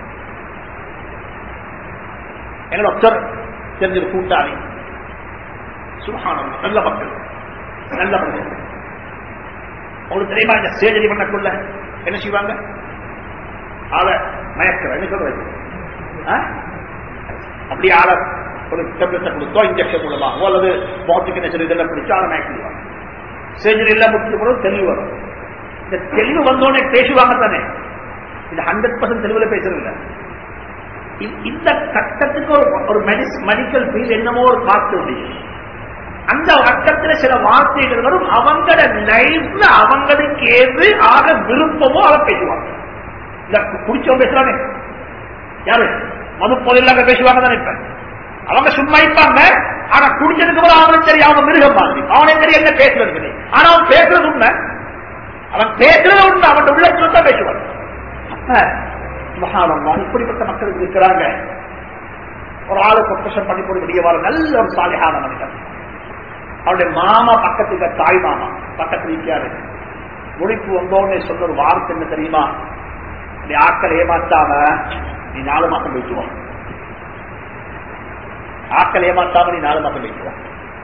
எங்களை ஒருத்தர் தெரிஞ்ச கூட்டாளி சுகானம் நல்ல மக்கள் நல்ல மக்கள் உங்களுக்கு தெரியுமா இந்த சேஜரி பண்ணக்குள்ள என்ன செய்வாங்க ஆளை மயக்கிற என்ன சொல்றது ஆ? அப்படி ஆளை ஒரு டெப்லெட்டை கொடுத்தோ இன்ஜெக்ஷன் மூலமாகவோ அல்லது பாட்டிக்கு நெச்சரி இதெல்லாம் பிடிச்சு ஆளை மயக்கிடுவாங்க சேஜரி எல்லாம் முடிச்ச பிறகு தெளிவு வரும் இந்த தெளிவு வந்தோடனே பேசுவாங்க தானே இது ஹண்ட்ரட் பர்சன்ட் தெளிவுல பேசுறது இல்ல இ- இந்த கட்டத்துக்கு ஒரு ஒரு மெடிக்கல் ஃபீல் என்னமோ ஒரு காத்து முடியும் அந்த வட்டத்துல சில வார்த்தைகள் வரும் அவங்களோட லைஃப்ல அவங்களுக்கு எது ஆக விருப்பமோ அதை பேசுவாங்க இந்த குடிச்சவங்க பேசுறானே யாரு மது போதில்லாம பேசுவாங்க தானே இப்ப அவங்க சும்மா இருப்பாங்க ஆனா குடிச்சதுக்கு அப்புறம் அவனுக்கு தெரியும் அவங்க மிருகம் மாதிரி அவனே தெரியும் என்ன பேசுறது இல்லை. ஆனா அவன் பேசுறது உண்மை அவன் பேசுறது உண்மை அவன் உள்ளத்துல தான் பேசுவான் அப்ப சுபஹானல்லாஹ், இப்படிப்பட்ட மக்கள் இருக்கிறாங்க ஒரு ஆளு ப்ரொஃபஷன் பண்ணி போட முடியவாறு நல்ல ஒரு சாலிஹான மனிதன் அவருடைய மாமா பக்கத்துல தாய் மாமா பக்கத்துல இருக்காரு முடிப்பு வந்தோடனே சொன்ன ஒரு வார்த்தை என்ன தெரியுமா நீ ஆக்கள் ஏமாத்தாம நீ நாலு மாசம் போயிட்டுவான் ஆக்கள் ஏமாத்தாம நீ நாலு மாசம் போயிட்டுவான்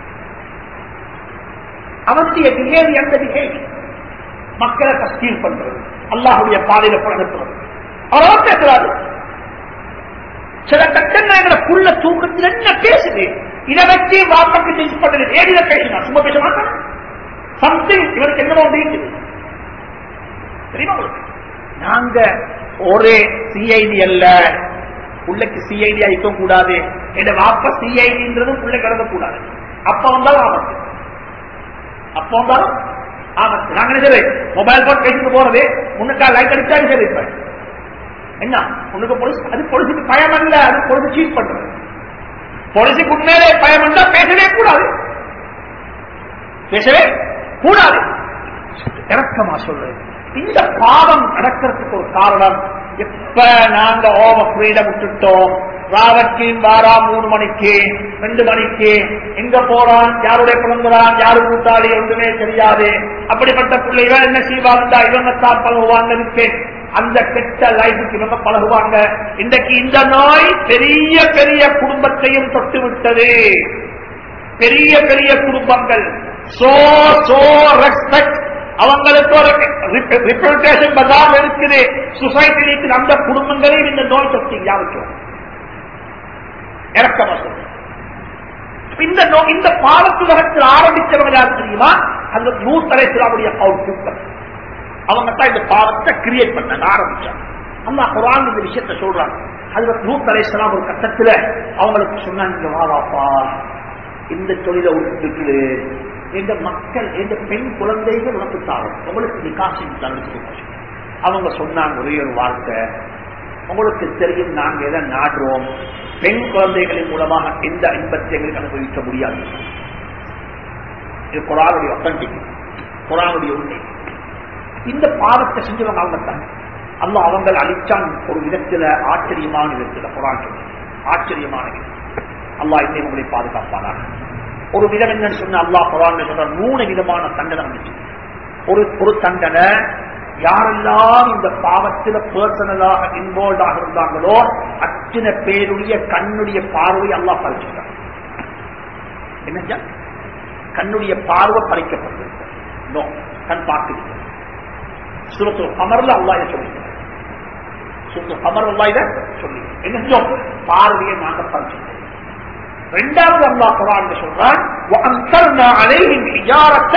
அவனுடைய பிஹேவியர் அந்த பிஹேவியர் மக்களை தஸ்கீல் பண்றது அல்லாஹுடைய பாதையில அனுப்புறது அவரவர் பேசுறாரு சில கட்டங்கள் எங்களை புள்ள தூக்கத்தில் என்ன பேசுது இதை வச்சு வாப்பக்கு டென்ஸ் பண்ணது ஏடில பேசினா சும்மா பேச மாட்டான் சம்திங் இவருக்கு என்னமோ ஒன்று இருக்குது தெரியுமா உங்களுக்கு நாங்க ஒரே சிஐடி அல்ல பிள்ளைக்கு சிஐடி ஆயிக்க கூடாது என் வாப்ப சிஐடின்றது பிள்ளை கடந்த கூடாது அப்ப வந்தாலும் ஆபத்து அப்ப வந்தாலும் ஆபத்து நாங்க என்ன சரி மொபைல் போன் பேசிட்டு போறது முன்னுக்கா லைட் அடிச்சா சரி இப்ப என்ன உனக்கு பொலிஸ் அது பொலிசுக்கு பயம் அல்ல அது பொலிசு சீட் பண்றது பொலிசுக்கு உண்மையிலே பயம் இருந்தா பேசவே கூடாது பேசவே கூடாது இறக்கமா சொல்றது இந்த பாவம் நடக்கிறதுக்கு ஒரு காரணம் எப்ப நாங்க ஓவர் ஃப்ரீடம் விட்டுட்டோம் ராவட்டின் வாரா மூணு மணிக்கு ரெண்டு மணிக்கு எங்க போறான் யாருடைய பிறந்தான் யாரு கூட்டாளி ஒன்றுமே தெரியாது அப்படிப்பட்ட பிள்ளைகள் என்ன செய்வாங்க இவங்க தான் பழகுவாங்க இருக்கேன் அந்த கெட்ட லைஃபுக்கு இவங்க பழகுவாங்க இன்றைக்கு இந்த நோய் பெரிய பெரிய குடும்பத்தையும் தொட்டு விட்டது பெரிய பெரிய குடும்பங்கள் சோ சோ ரெஸ்பெக்ட் அவங்களுக்கு ஒரு ரிப்ரேஷன் பஜார் இருக்குது சொசைட்டி இருக்குது அந்த குடும்பங்களையும் இந்த நோய் தொட்டி யாருக்கும் இறக்கமா சொல்றேன் இந்த நோ- இந்த பாவத்துலகத்தில் ஆரம்பிச்சவங்க யார் தெரியுமா அந்த நூத்தலை சிலாவுடைய அவுட்புட் அவங்க தான் இந்த பாவத்தை கிரியேட் பண்ணாங்க ஆரம்பிச்சாங்க அம்மா குரான் இந்த விஷயத்தை சொல்றாங்க அதுல நூத் அலைசலாம் ஒரு கட்டத்துல அவங்களுக்கு சொன்னாங்க "இங்க வா வாப்பா இந்த தொழிலை விட்டுட்டு எங்க மக்கள் எங்க பெண் குழந்தைகள் உனக்கு தாரும் உங்களுக்கு நிகாசி தடுத்து அவங்க சொன்னாங்க ஒரே ஒரு வார்த்தை உங்களுக்கு தெரியும் நாங்க எதை நாடுறோம் பெண் குழந்தைகளின் மூலமாக எந்த இன்பத்தை எங்களுக்கு அனுபவிக்க முடியாது இது குரானுடைய ஒத்தன்டிக் குரானுடைய உண்மை இந்த பாவத்தை செஞ்சவங்க அவங்க தான் அல்ல அவங்க அழிச்சான் ஒரு விதத்துல ஆச்சரியமான விதத்துல குரான் சொல்லி ஆச்சரியமான விதம் அல்லாஹ் இன்னும் உங்களை பாதுகாப்பானாக ஒரு விதம் என்னன்னு சொன்ன அல்லாஹ் குரான் சொல்ற மூணு விதமான தண்டனை வந்துச்சு ஒரு ஒரு தண்டனை யாரெல்லாம் இந்த பாவத்துல பர்சனலாக இன்வால்வ் ஆக இருந்தாங்களோ அத்தனை பேருடைய கண்ணுடைய பார்வை அல்லாஹ் பறிச்சுட்டாங்க என்னஞ்சா கண்ணுடைய பார்வை பறிக்கப்பட்டது நோ கண் பார்க்குது சூரத்து அமர்ல அல்லா இதை சொல்லி சூரத்து அமர் அல்லா இதை சொல்லி என்ன செஞ்சோம் பார்வையை நாங்க பறிச்சுட்டோம் ரெண்டாவது அல்லாஹ் குரான் சொல்றான் وَأَمْطَرْنَا عَلَيْهِمْ حِجَارَةً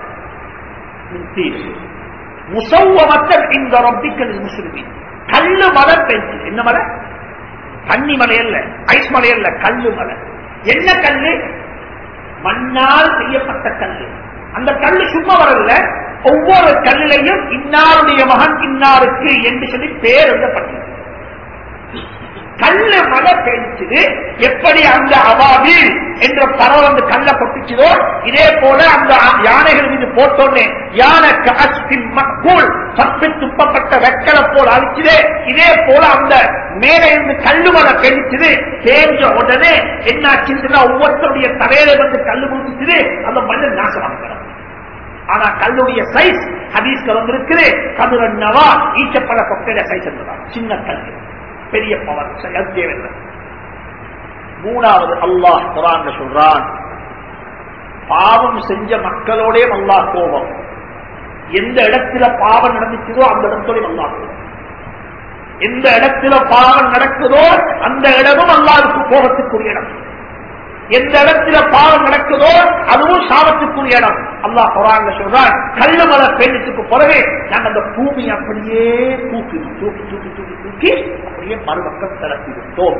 مِنْ طِينٍ مُسَوَّمَةً عِنْدَ رَبِّكَ لِلْمُسْرِفِينَ கல்லு மலை பெஞ்சு என்ன மலை தண்ணி மலை அல்ல ஐஸ் மலை அல்ல கல்லு மலை என்ன கல்லு மண்ணால் செய்யப்பட்ட கல்லு அந்த கல்லு சும்மா வரல ஒவ்வொரு கல்லிலையும் இன்னாருடைய மகன் இன்னாருக்கு என்று சொல்லி பேர் எழுதப்பட்டது கல்லு மழை பெய்ச்சுது எப்படி அந்த அவாவில் என்ற பறவை வந்து கல்ல கொட்டுச்சதோ இதே போல அந்த யானைகள் மீது போட்டோன்னே யானை காஸ்டின் மக்கள் சப்பி துப்பப்பட்ட வெக்கலை போல் அழிச்சுது இதே போல அந்த மேலே இருந்து கல்லு மழை பெய்ச்சுது தேஞ்ச உடனே என்னாச்சுன்னா ஒவ்வொருத்தருடைய தலையில வந்து கல்லு முடிச்சுது அந்த மண்ணை நாசமாக்கிறது ஆனா கல்லுடைய சைஸ் ஹதீஸ்ல வந்திருக்குது கதிரன்னவா ஈச்சப்பட கொட்டையில சைஸ் என்றதான் சின்ன கல் பெரிய பவர் தேவையில்லை மூணாவது அல்லாஹ் குரான் சொல்றான் பாவம் செஞ்ச மக்களோடே அல்லாஹ் கோபம் எந்த இடத்துல பாவம் நடந்துச்சதோ அந்த இடத்தோடய அல்லாஹ் கோபம் எந்த இடத்துல பாவம் நடக்குதோ அந்த இடமும் அல்லாவுக்கு கோபத்துக்குரிய இடம் எந்த இடத்துல பாவம் நடக்குதோ அதுவும் சாபத்துக்குரிய இடம் அல்லாஹ் குரான் சொல்றான் கல்லு மலை பெண்ணுக்கு பிறகு நாங்க அந்த பூமி அப்படியே தூக்கி தூக்கி தூக்கி தூக்கி தூக்கி அப்படியே மறுபக்கம் திறத்தி விட்டோம்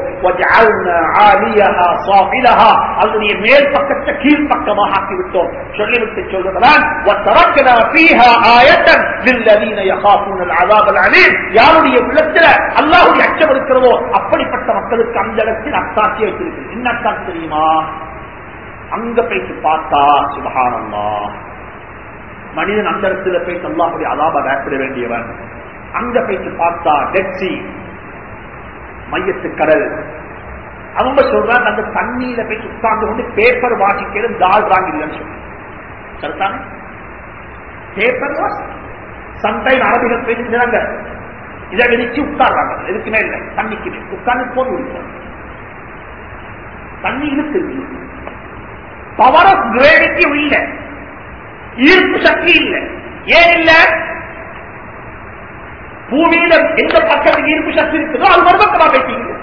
அதனுடைய மேல் பக்கத்தை கீழ்ப்பக்கமாக ஆக்கி விட்டோம் சொல்லிவிட்டு சொல்றதுதான் யாருடைய உள்ளத்துல அல்லாஹுடைய அச்சம் இருக்கிறதோ அப்படிப்பட்ட மக்களுக்கு அந்த இடத்தில் அத்தாட்சி வச்சிருக்கு என்ன அத்தாட்சி தெரியுமா அங்க போயிட்டு பார்த்தா சுபகானந்தா மனிதன் அந்த இடத்துல போய் அல்லாஹுடைய அலாப பயப்பட வேண்டியவன் அங்க போயிட்டு பார்த்தா டெட்சி மையத்து கடல் அவங்க சொல்றாங்க அந்த தண்ணியில போய் உட்கார்ந்து கொண்டு பேப்பர் வாசிக்கிறது தால் வாங்கிடலன்னு சொல்லி சரிதானே பேப்பர் வாசி சம்டைம் அரபிகள் பேசுகிறாங்க இதை விரிச்சு உட்கார்றாங்க எதுக்குமே இல்லை தண்ணிக்கு உட்கார்ந்து போன் விடுறாங்க தண்ணி இருக்கு பவர் ஆஃப் கிரேவிட்டி இல்ல ஈர்ப்பு சக்தி இல்ல ஏன் இல்ல பூமியில எந்த பக்கத்துக்கு ஈர்ப்பு சக்தி இருக்குதோ அது மறுபக்கமா பேசிங்க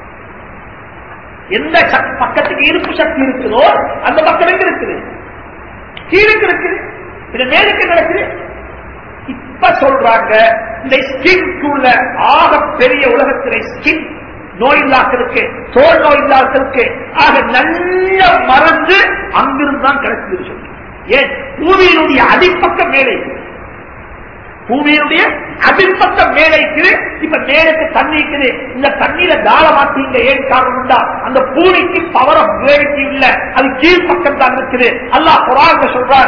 எந்த பக்கத்துக்கு ஈர்ப்பு சக்தி இருக்குதோ அந்த பக்கம் எங்க இருக்குது கீழுக்கு இருக்குது இது மேலுக்கு நடக்குது இப்ப சொல்றாங்க இந்த ஸ்கின்குள்ள ஆக பெரிய உலகத்திலே ஸ்கின் நோய் இல்லாக்களுக்கு தோல் நோய் இல்லாக்களுக்கு ஆக நல்ல மருந்து அங்கிருந்து தான் கிடைச்சது சொல்லி ஏன் பூமியினுடைய அடிப்பக்கம் மேலே பூமியினுடைய அடிப்பக்கம் மேலே இருக்குது இப்ப மேலுக்கு தண்ணி இருக்குது இந்த தண்ணீர தாள மாட்டீங்க ஏன் காரணம்டா அந்த பூமிக்கு பவர் ஆஃப் கிரேவிட்டி இல்ல அது கீழ்ப்பக்கம் தான் இருக்குது அல்லாஹ் குரான் சொல்றார்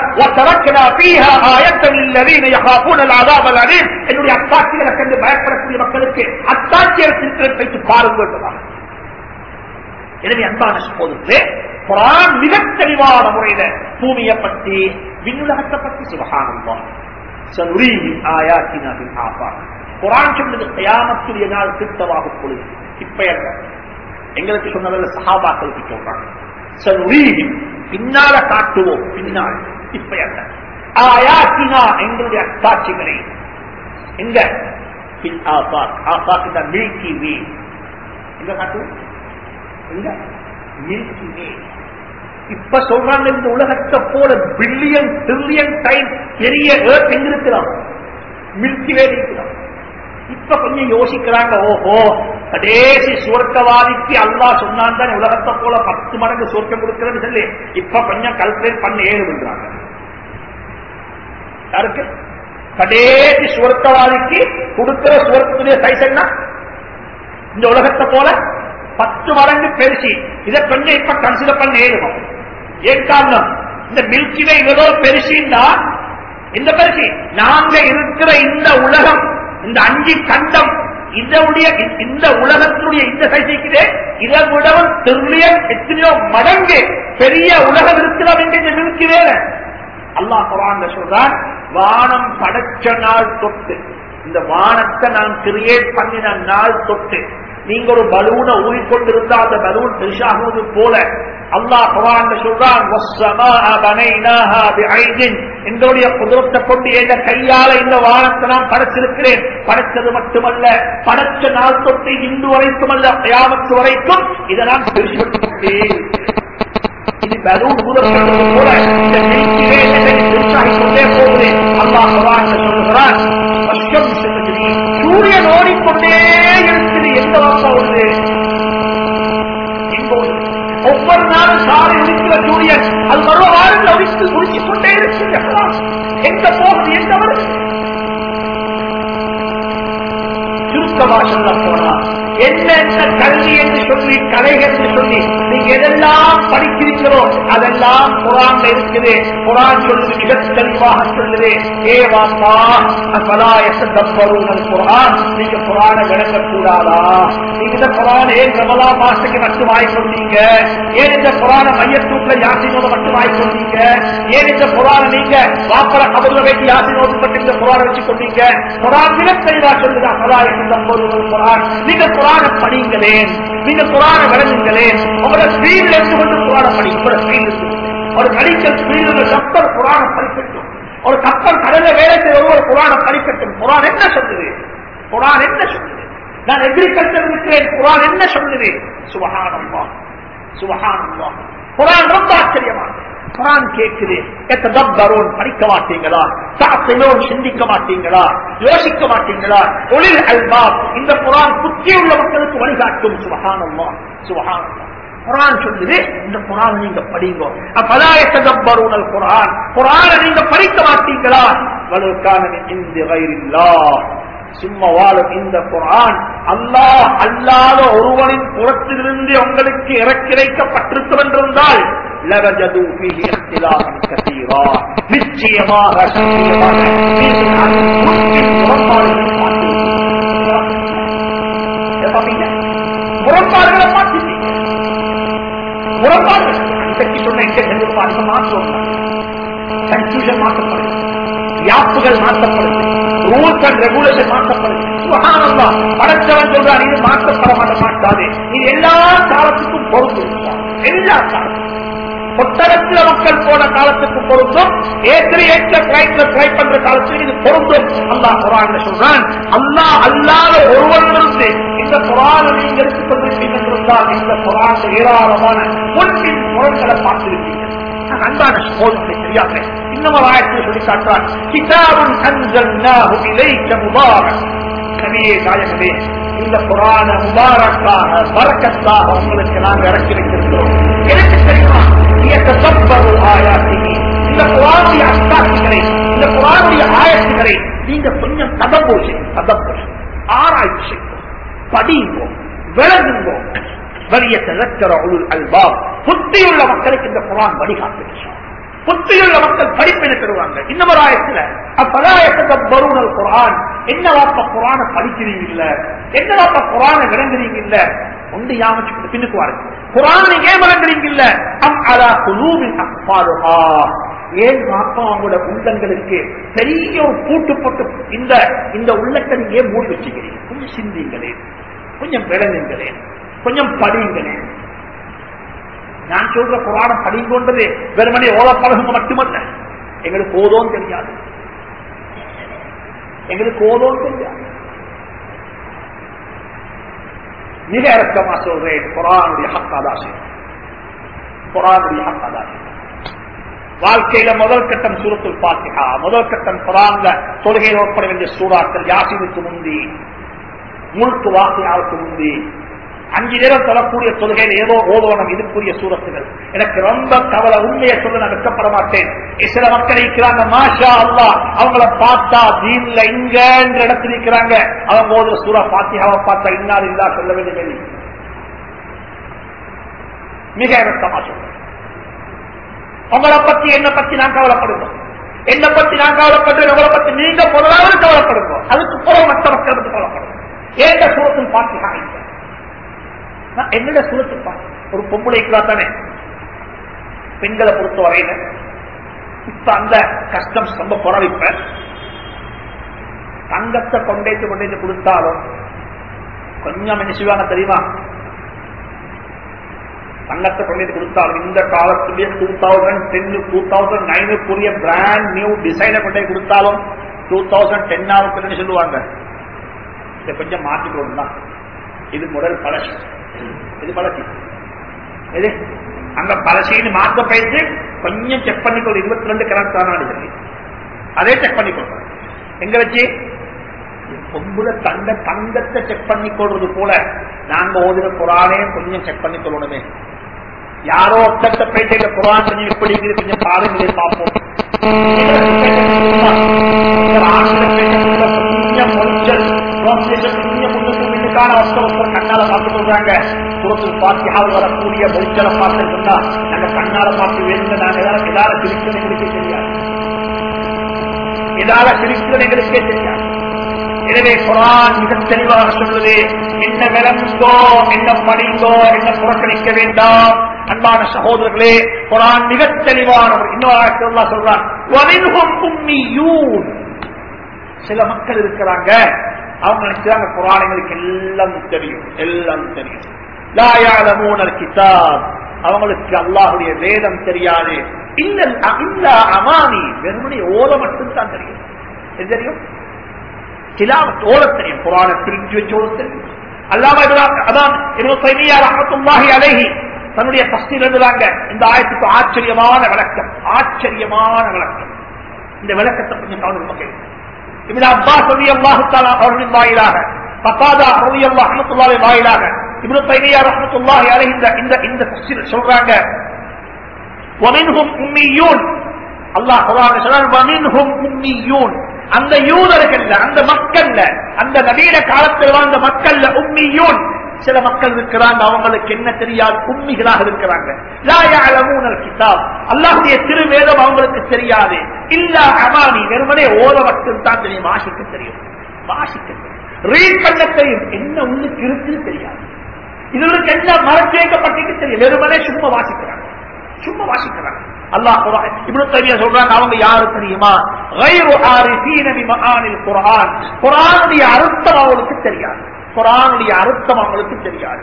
என்னுடைய அத்தாட்சிகளை கண்டு பயப்படக்கூடிய மக்களுக்கு அத்தாட்சியத்திற்கு வைத்து பாருங்கள் எனவே அன்பான சகோதரர்களே குரான் மிக தெளிவான முறையில பூமியை பற்றி விண்ணுலகத்தை பற்றி சுபகானந்தம் சனுரீஹிம் ஆயாத்தினா பில் ஆஃபாக் குரான் சொன்னது கயாமத்துடைய நாள் திட்டமாக பொழுது இப்ப அல்ல எங்களுக்கு சொன்னதில் சஹாபாக்களுக்கு சொல்றாங்க சனுரீஹிம் பின்னால காட்டுவோம் பின்னால் இப்ப அல்ல ஆயாத்தினா எங்களுடைய அத்தாட்சிகளை எங்க பில் ஆஃபாக் ஆஃபாக் இந்த மில்கி வே எங்க காட்டுவோம் எங்க மில்கி வே இப்ப சொல்றாங்க இந்த உலகத்தை போல பில்லியன் ட்ரில்லியன் டைம் பெரிய ஏர்த் எங்க இருக்கிறான் மில்கி வே இருக்கிறான் இப்ப கொஞ்சம் யோசிக்கிறாங்க ஓஹோ கடைசி சுவர்க்கவாதிக்கு அல்லா சொன்னான் தான் உலகத்தை போல பத்து மடங்கு சுவர்க்கம் கொடுக்கிறது சொல்லி இப்ப கொஞ்சம் கல்குலேட் பண்ண ஏறுன்றாங்க யாருக்கு கடைசி சுவர்க்கவாதிக்கு கொடுக்கிற சுவர்க்கத்துடைய சைஸ் என்ன இந்த உலகத்தை போல பத்து மடங்கு பெருசி இதை கொஞ்சம் இப்ப கன்சிடர் பண்ண ஏறுவோம் ஏன் காரணம் இந்த மில்கிவே ஏதோ பெருசின்னா இந்த பெருசி நாங்க இருக்கிற இந்த உலகம் இந்த அஞ்சு கண்டம் இதனுடைய இந்த உலகத்தினுடைய இந்த சைசிக்குதே இதை விடவும் திருளியன் எத்தனையோ மடங்கு பெரிய உலகம் இருக்கிறோம் என்று இந்த மில்கிவே அல்லாஹ் குரான் சொல்றான் வானம் படைச்ச நாள் தொட்டு இந்த வானத்தை நான் கிரியேட் பண்ணின நாள் தொட்டு நீங்க ஒரு பலூனை ஊறிக்கொண்டிருந்தா அந்த பலூன் பெருசாகுவது போல அல்லாஹ் குரான் சொல்றான் எங்களுடைய குதிரத்தை கொண்டு எந்த கையால இந்த வானத்தை நான் படைச்சிருக்கிறேன் படைச்சது மட்டுமல்ல படைச்ச நாள் தொட்டு இன்று வரைக்கும் அல்ல கயாமத்து வரைக்கும் இதை நான் பெருசுபடுத்திக் இது பலூன் ஊதப்பட்டது போல இந்த நெய்க்கிலே பெருசாகிக் கொண்டே போகுது அல்லாஹ் குரான் சொல்லுகிறான் சூரியன் ஓடிக்கொண்டே இருக்குது எந்த வாசம் வருது ஒவ்வொரு நாளும் சாலை உடிக்கிற சூரியன் அது மறு வாரத்தில் உடித்து உடிச்சிக் கொண்டே இருக்கு எங்க போகுது எங்க வருது சுருக்கமாக சொல்ல போனா என்ன என்ன கல்வி என்று சொல்லி கலைகள் என்று சொல்லி நீங்க எதெல்லாம் படிக்கிறீங்களோ அதெல்லாம் குரான் இருக்குது குரான் சொல்லுது மிக தெளிவாக சொல்லுது ஏ வாப்பா அப்பலா எசப்பருங்கள் குரான் நீங்க குரானை விளங்க கூடாதா நீங்க இந்த குரான் ஏன் ரமலா மாசத்துக்கு மட்டும் ஆய்க்கொண்டீங்க ஏன் இந்த குரான மையத்தூட்ல யாசினோட மட்டும் ஆய்க்கொண்டீங்க ஏன் இந்த குரான நீங்க வாப்பர கபர்ல வைத்து யாசினோடு மட்டும் இந்த குரான வச்சு கொண்டீங்க குரான் மிக தெளிவா சொல்லுது அப்பலா எசப்பருங்கள் குரான் நீங்க குரான படிங்களேன் நீங்க குரான விளங்குங்களேன் உங்களோட ஸ்பீட்ல இருந்து கொண்டு குரான படி உங்களோட ஸ்பீட்ல இருந்து ஒரு மெடிக்கல் ஸ்பீடில் கப்பல் குரான படிக்கட்டும் ஒரு கப்பல் கடல்ல வேலை செய்ய ஒரு குரான படிக்கட்டும் குரான் என்ன சொல்லுது குரான் என்ன சொல்லுது நான் எக்ரிகல்ச்சர் இருக்கிறேன் குரான் என்ன சொல்லுது சுபகானம்மா சுபகானம்மா குரான் ரொம்ப ஆச்சரியமானது குரான் கேட்குது எத்ததப்பரோன் படிக்க மாட்டீங்களா சாப்பிடோன் சிந்திக்க மாட்டீங்களா யோசிக்க மாட்டீங்களா ஒளிர் அல்வா இந்த குரான் புத்தி உள்ள மக்களுக்கு வழிகாட்டும் சுபகானம்மா சுபகானம்மா குரான் சொல்லுது இந்த குரான் நீங்க படிங்க அப்பதாயத்ததப்பருணல் குரான் குரான நீங்க படிக்க மாட்டீங்களா வலுக்கான இந்த வயிறில்லா சும்மா வாழும் இந்த குரான் அல்லாஹ் அல்லாத ஒருவனின் புறத்திலிருந்து உங்களுக்கு இறக்கிரைக்கப்பட்டிருக்கும் என்றிருந்தால் லவஜது ஃபீஹி இஹ்திலாஃபன் கஸீரா நிச்சயமாக சத்தியமாக நீங்கள் அன்பின் முரண்பாடுகளை பார்த்திருப்பீங்க. முரண்பாடுகளை பார்த்திருப்பீங்க முரண்பாடுகள் இன்றைக்கு சொன்ன இன்றைக்கு பாருங்க மாற்றம் கன்ஃபியூஷன் மாற்றப்படுது யாப்புகள் மாற்றப்படுது ரூல்ஸ் அண்ட் ரெகுலேஷன் மாற்றப்படுது சுகானந்தா படைச்சவன் சொல்றான் இது மாற்றப்பட மாட்ட மாட்டாது இது எல்லா காலத்துக்கும் பொறுப்பு எல்லா காலத்துக்கும் ஒட்டகத்துல மக்கள் போன காலத்துக்கு பொருந்தும் ஏற்று ஏற்ற பிளைட்ல ட்ரை பண்ற காலத்துக்கு இது பொருந்தும் அல்லாஹ் குரான் சொல்றான் அல்லாஹ் அல்லாத ஒருவரிலிருந்து இந்த குரானை நீங்க எடுத்துக் கொண்டிருப்பீங்க என்றால் இந்த குரான் ஏராளமான முன்பின் முரண்களை பார்த்திருப்பீங்க நான் அன்பான சோதனை தெரியாது இன்னும் ஒரு ஆயத்தில் சொல்லி காட்டுறான் கிதாபுன் அன்சல்னாஹு இலைக்க முபாரக் நபியே நாயகமே இந்த புராண முபாரக்காக வரக்கத்தாக உங்களுக்கு நாங்கள் இறக்கி வைத்திருக்கிறோம் எனக்கு தெரியுமா இயக்கத்தப்பரு ஆயாத்தினி இந்த புறாவுடைய அத்தாட்சிகளை இந்த புறாவுடைய ஆயத்துகளை நீங்க கொஞ்சம் ததப்போசி ததப்போசி ஆராய்ச்சி செய்வோம் படிங்கோ விளங்குங்கோ வலிய தலக்கர உள் அல்பாப் புத்தியுள்ள மக்களுக்கு இந்த குரான் வழிகாட்டுச்சு புத்தியுள்ள மக்கள் படிப்பினை பெறுவாங்க இன்னும் ஒரு ஆயத்துல அப்பதாயத்தை பருணல் குரான் என்ன வாப்ப குரான படிக்கிறீங்க இல்ல என்ன வாப்ப குரான விளங்குறீங்க இல்ல ஒன்று யாமச்சு பின்னுக்கு வாருங்க குரான் நீங்க ஏன் விளங்குறீங்க இல்ல அம் அலா குலூபின் அப்பாருஹா ஏன் வாப்பா அவங்களோட உள்ளங்களுக்கு பெரிய ஒரு பூட்டு போட்டு இந்த இந்த உள்ளத்தை நீங்க ஏன் மூடி வச்சுக்கிறீங்க கொஞ்சம் சிந்திங்களேன் கொஞ்சம் விளங்குங்களேன் கொஞ்சம் படியுங்களேன் நான் சொல்ற புராணம் படிங்கொண்டது வெறுமனே ஓத பழகுங்க மட்டுமல்ல எங்களுக்கு ஓதோன்னு தெரியாது எங்களுக்கு ஓதோன்னு தெரியாது மிக இறக்கமா சொல்றேன் குரானுடைய ஹக்காதாசி குரானுடைய ஹக்காதாசி வாழ்க்கையில முதல் கட்டம் சூரத்துல் பாத்திகா முதல் கட்டம் குரான்ல தொழுகையில் ஓப்பட வேண்டிய சூறாக்கள் யாசினுக்கு முந்தி முழுக்கு வாசியாவுக்கு முந்தி அஞ்சு நேரம் சொல்லக்கூடிய தொழுகையில் ஏதோ ஓதோனம் இதுக்குரிய சூரத்துகள் எனக்கு ரொம்ப கவலை உண்மையை சொல்ல நான் வெட்கப்பட மாட்டேன் சில மக்கள் இருக்கிறாங்க மாஷா அல்லா அவங்கள பார்த்தா தீன்ல இங்கன்ற இடத்துல இருக்கிறாங்க அவங்க ஓதுற சூறா பாத்தியாவை பார்த்தா இன்னார் இல்லா சொல்ல வேண்டிய மிக இறக்கமா சொல்றேன் உங்களை பத்தி என்ன பத்தி நான் கவலைப்படுவோம் என்ன பத்தி நான் கவலைப்படுறேன் உங்களை பத்தி நீங்க முதலாவது கவலைப்படுவோம் அதுக்கு புறம் மற்ற மக்கள் பத்தி கவலைப்படுவோம் ஏங்க சூரத்தில் பாத்தியா இல்லை என்னோட சுழத்துப்பா ஒரு பொம்பளைக்குலா தானே பெண்களை பொறுத்த வரையில இப்ப அந்த கஷ்டம் ரொம்ப குறவிப்ப தங்கத்தை கொண்டேச்சு கொண்டேச்சு கொடுத்தாலும் கொஞ்சம் என்ன செய்வாங்க தெரியுமா தங்கத்தை கொண்டேச்சு கொடுத்தாலும் இந்த காலத்துலயே two thousand ten two thousand நைனுக்குரிய பிராண்ட் நியூ டிசைனை கொண்டே கொடுத்தாலும் டூ தௌசண்ட் டென் ஆகுதுன்னு சொல்லுவாங்க இதை கொஞ்சம் மாற்றிக்கணும் தான் இது முதல் பழசி இது பழசி எது அங்க பழசின்னு மாற்ற பயிற்சி கொஞ்சம் செக் பண்ணிக்கொள் இருபத்தி ரெண்டு கரண்ட் தானே சொல்லி அதே செக் பண்ணிக்கொள்ளும் எங்க வச்சு பொம்புல தங்க தங்கத்தை செக் பண்ணி கொள்றது போல நாங்க ஓதுற குரானே கொஞ்சம் செக் பண்ணி கொள்ளணுமே யாரோ ஒருத்தட்ட போயிட்டு இந்த குரான் கொஞ்சம் எப்படி இருக்குது கொஞ்சம் பாருங்களே பார்ப்போம் கொஞ்சம் கொஞ்சம் கொஞ்சம் முன்னுக்கு முன்னுக்கான ஒருத்தர் ஒருத்தர் கண்ணால பார்த்து சொல்றாங்க சுரத்தில் பாத்தியாவில் வரக்கூடிய வெளிச்சலை பார்த்து சொன்னா நாங்க கண்ணால பார்த்து வேணுங்க நாங்க ஏதாவது எதால சிரிக்கணும் எங்களுக்கே தெரியாது எதால சிரிக்கணும் எங்களுக்கே தெரியாது எனவே குரான் மிக தெளிவாக சொல்வது என்ன விளங்குங்கோ என்ன படிங்கோ என்ன புறக்கணிக்க வேண்டாம் அன்பான சகோதரர்களே குரான் மிக தெளிவானவர் இன்னொரு சொல்றான் "வமின்ஹும் உம்மியூன்." சில மக்கள் இருக்கிறாங்க அவங்க நினைச்சாங்க குரான் எங்களுக்கு எல்லாம் தெரியும் எல்லாம் தெரியும் லா யஅலமூனல் கிதாப் அவங்களுக்கு அல்லாஹ்வுடைய வேதம் தெரியாது இல்ல இல்ல அமானி வெறுமனே ஓத மட்டும் தான் தெரியும் எது தெரியும் திலாவத் ஓட தெரியும் குரானை பிரிஞ்சு வச்சு ஓட தெரியும் அல்லாம அதான் இப்னு தைமியா ரஹ்மத்துல்லாஹி அலைஹி தன்னுடைய தஸ்தீர் எழுதுறாங்க இந்த ஆயத்துக்கு ஆச்சரியமான விளக்கம் ஆச்சரியமான விளக்கம் இந்த விளக்கத்தை கொஞ்சம் கவனம் கேள்வி இப்னு அப்பாஸ் ரலியல்லாஹு தஆலா அவர்களின் வாயிலாக ஃபகாதா ரலியல்லாஹு ரஹ்மத்துல்லாஹி வாயிலாக இப்னு தைமியா ரஹ்மத்துல்லாஹி அலைஹி இந்த இந்த இந்த தஸ்தீர் சொல்றாங்க ومنهم أميون அல்லாஹ் குர்ஆன்ல சொல்றான் ومنهم أميون அந்த யூதர்கள்ல அந்த மக்கள்ல அந்த நவீன காலத்தில் வாழ்ந்த மக்கள்ல உம்மியூன் சில மக்கள் இருக்கிறாங்க அவங்களுக்கு என்ன தெரியாது உண்மைகளாக இருக்கிறாங்க லா யஅலமூனல் கிதாப் அல்லாஹ்வுடைய திருவேதம் அவங்களுக்கு தெரியாது இல்ல அமானி வெறுமனே ஓத மட்டும் தான் தெரியும் வாசிக்க தெரியும் வாசிக்க தெரியும் ரீட் பண்ண தெரியும் என்ன உள்ளுக்கு இருக்குன்னு தெரியாது இதுகளுக்கு என்ன மறைச்சேக்கப்பட்டிருக்கு தெரியும் வெறுமனே சும்மா வாசிக்கிறாங்க சும்மா வாசிக்கிறாங்க அல்லாஹ் குர்ஆன் இப்னு தய்மியா சொல்றாங்க அவங்க யாரு தெரியுமா غير عارفين بمعاني القرآن குர்ஆனுடைய அர்த்தம் அவங்களுக்கு தெரியாது குர்ஆனுடைய அர்த்தம் அவங்களுக்கு தெரியாது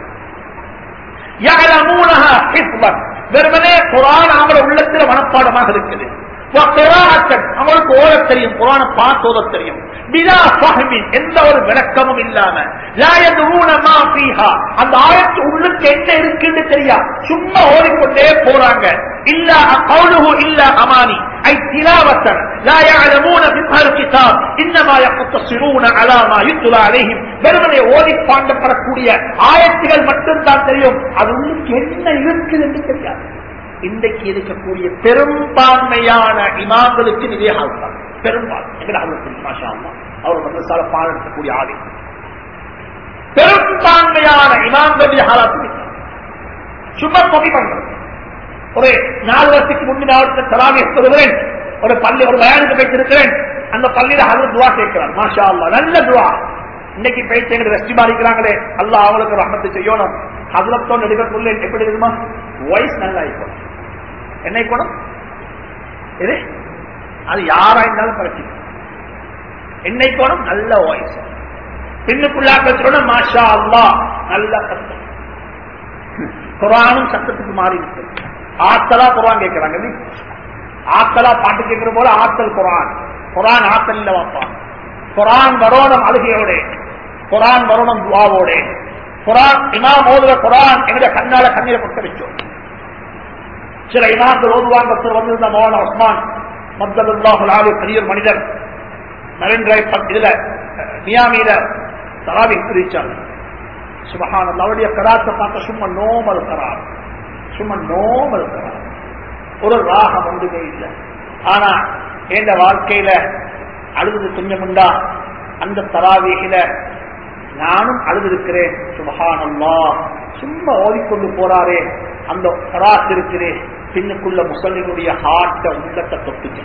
يعلمونها حفظا வெறுமனே குர்ஆன் அவங்கள உள்ளத்துல மனப்பாடமாக இருக்குது وقراءة அவங்களுக்கு ஓத தெரியும் குர்ஆனை பார்த்து ஓத தெரியும் பிலா ஃபஹ்மின் எந்த ஒரு விளக்கமும் இல்லாம லா யதுரூன மா ஃபீஹா அந்த ஆயத்து உள்ளுக்கு என்ன இருக்குன்னு தெரியா சும்மா ஓடிக்கொண்டே போறாங்க இல்ல قوله الا اماني اي تلاوه لا يعلمون فقه الكتاب انما يقتصرون على ما يتلى عليهم வெறுமனே ஓதி பாண்டப்படக்கூடிய ஆயத்துகள் மட்டும்தான் தெரியும் அது உள்ளுக்கு என்ன இருக்குது என்று தெரியாது இன்றைக்கு இருக்கக்கூடிய பெரும்பான்மையான இமாம்களுக்கு இதே ஹால் தான் பெரும்பான்மை எங்கட அவருக்கு மாஷா அல்லாஹ். அவர் மதரசால பாடம் எடுக்கக்கூடிய ஆளு பெரும்பான்மையான இமாம்களுடைய ஹாலாத்து சும்மா கொபி பண்றது ஒரு நாலு வருஷத்துக்கு முன்பு அவருக்கு தராவி எடுத்துகிறேன் ஒரு பள்ளி ஒரு பயானுக்கு வைத்திருக்கிறேன் அந்த பள்ளியில அவர் துவா கேட்கிறார் மாஷா அல்லாஹ் நல்ல துவா இன்னைக்கு பேச்சு எங்க ரெஸ்டி பாதிக்கிறாங்களே அல்லாஹ் அவங்களுக்கு ரஹமத்து செய்யணும் ஹசரத்தோன் எடுக்கக்குள்ள எப்படி இருக்குமா வாய்ஸ் நல்லா இருக்கும் என்ன இருக்கணும் இது அது யாரா இருந்தாலும் பிரச்சனை என்னை போனும் நல்ல வாய்ஸ் பின்னுக்குள்ளாக்க சொல்லணும் மாஷா அல்லா நல்ல சத்தம் குரானும் சத்தத்துக்கு மாறி இருக்கு ஆத்தலா குரான் கேட்கிறாங்க இது. ஆத்தலா பாட்டு கேட்கிற போல ஆத்தல் குரான் குரான் ஆத்தல் இல்ல வாப்பா குரான் வரணும் அழுகையோட குரான் வரணும் துவாவோட குரான் இமாம் ஓதுற குரான் எங்க கண்ணால கண்ணீரை கொட்ட வச்சோம் சில இமாம்கள் ஓதுவாங்க ஒருத்தர் வந்திருந்த மௌலானா உஸ்மான் மத்தல்லாஹுல் ஆலி பெரிய ஒரு மனிதர் நரேந்திர இதுல மியாமியில தராவி பிரிச்சாங்க சுபஹான் அவருடைய கராத்தை பார்த்த சும்மா நோமல் கரார் சும்மா நோமல் கரார் ஒரு ராகம் ஒன்றுமே இல்லை ஆனா எந்த வாழ்க்கையில அழுது கொஞ்சம் உண்டா அந்த தராவியில நானும் அழுதிருக்கிறேன் சுபஹானல்லா சும்மா ஓதிக்கொண்டு போறாரே அந்த கராத் இருக்கிறேன் பின்னுக்குள்ள முசல்லினுடைய ஹார்ட்ட உள்ளத்தை தொட்டு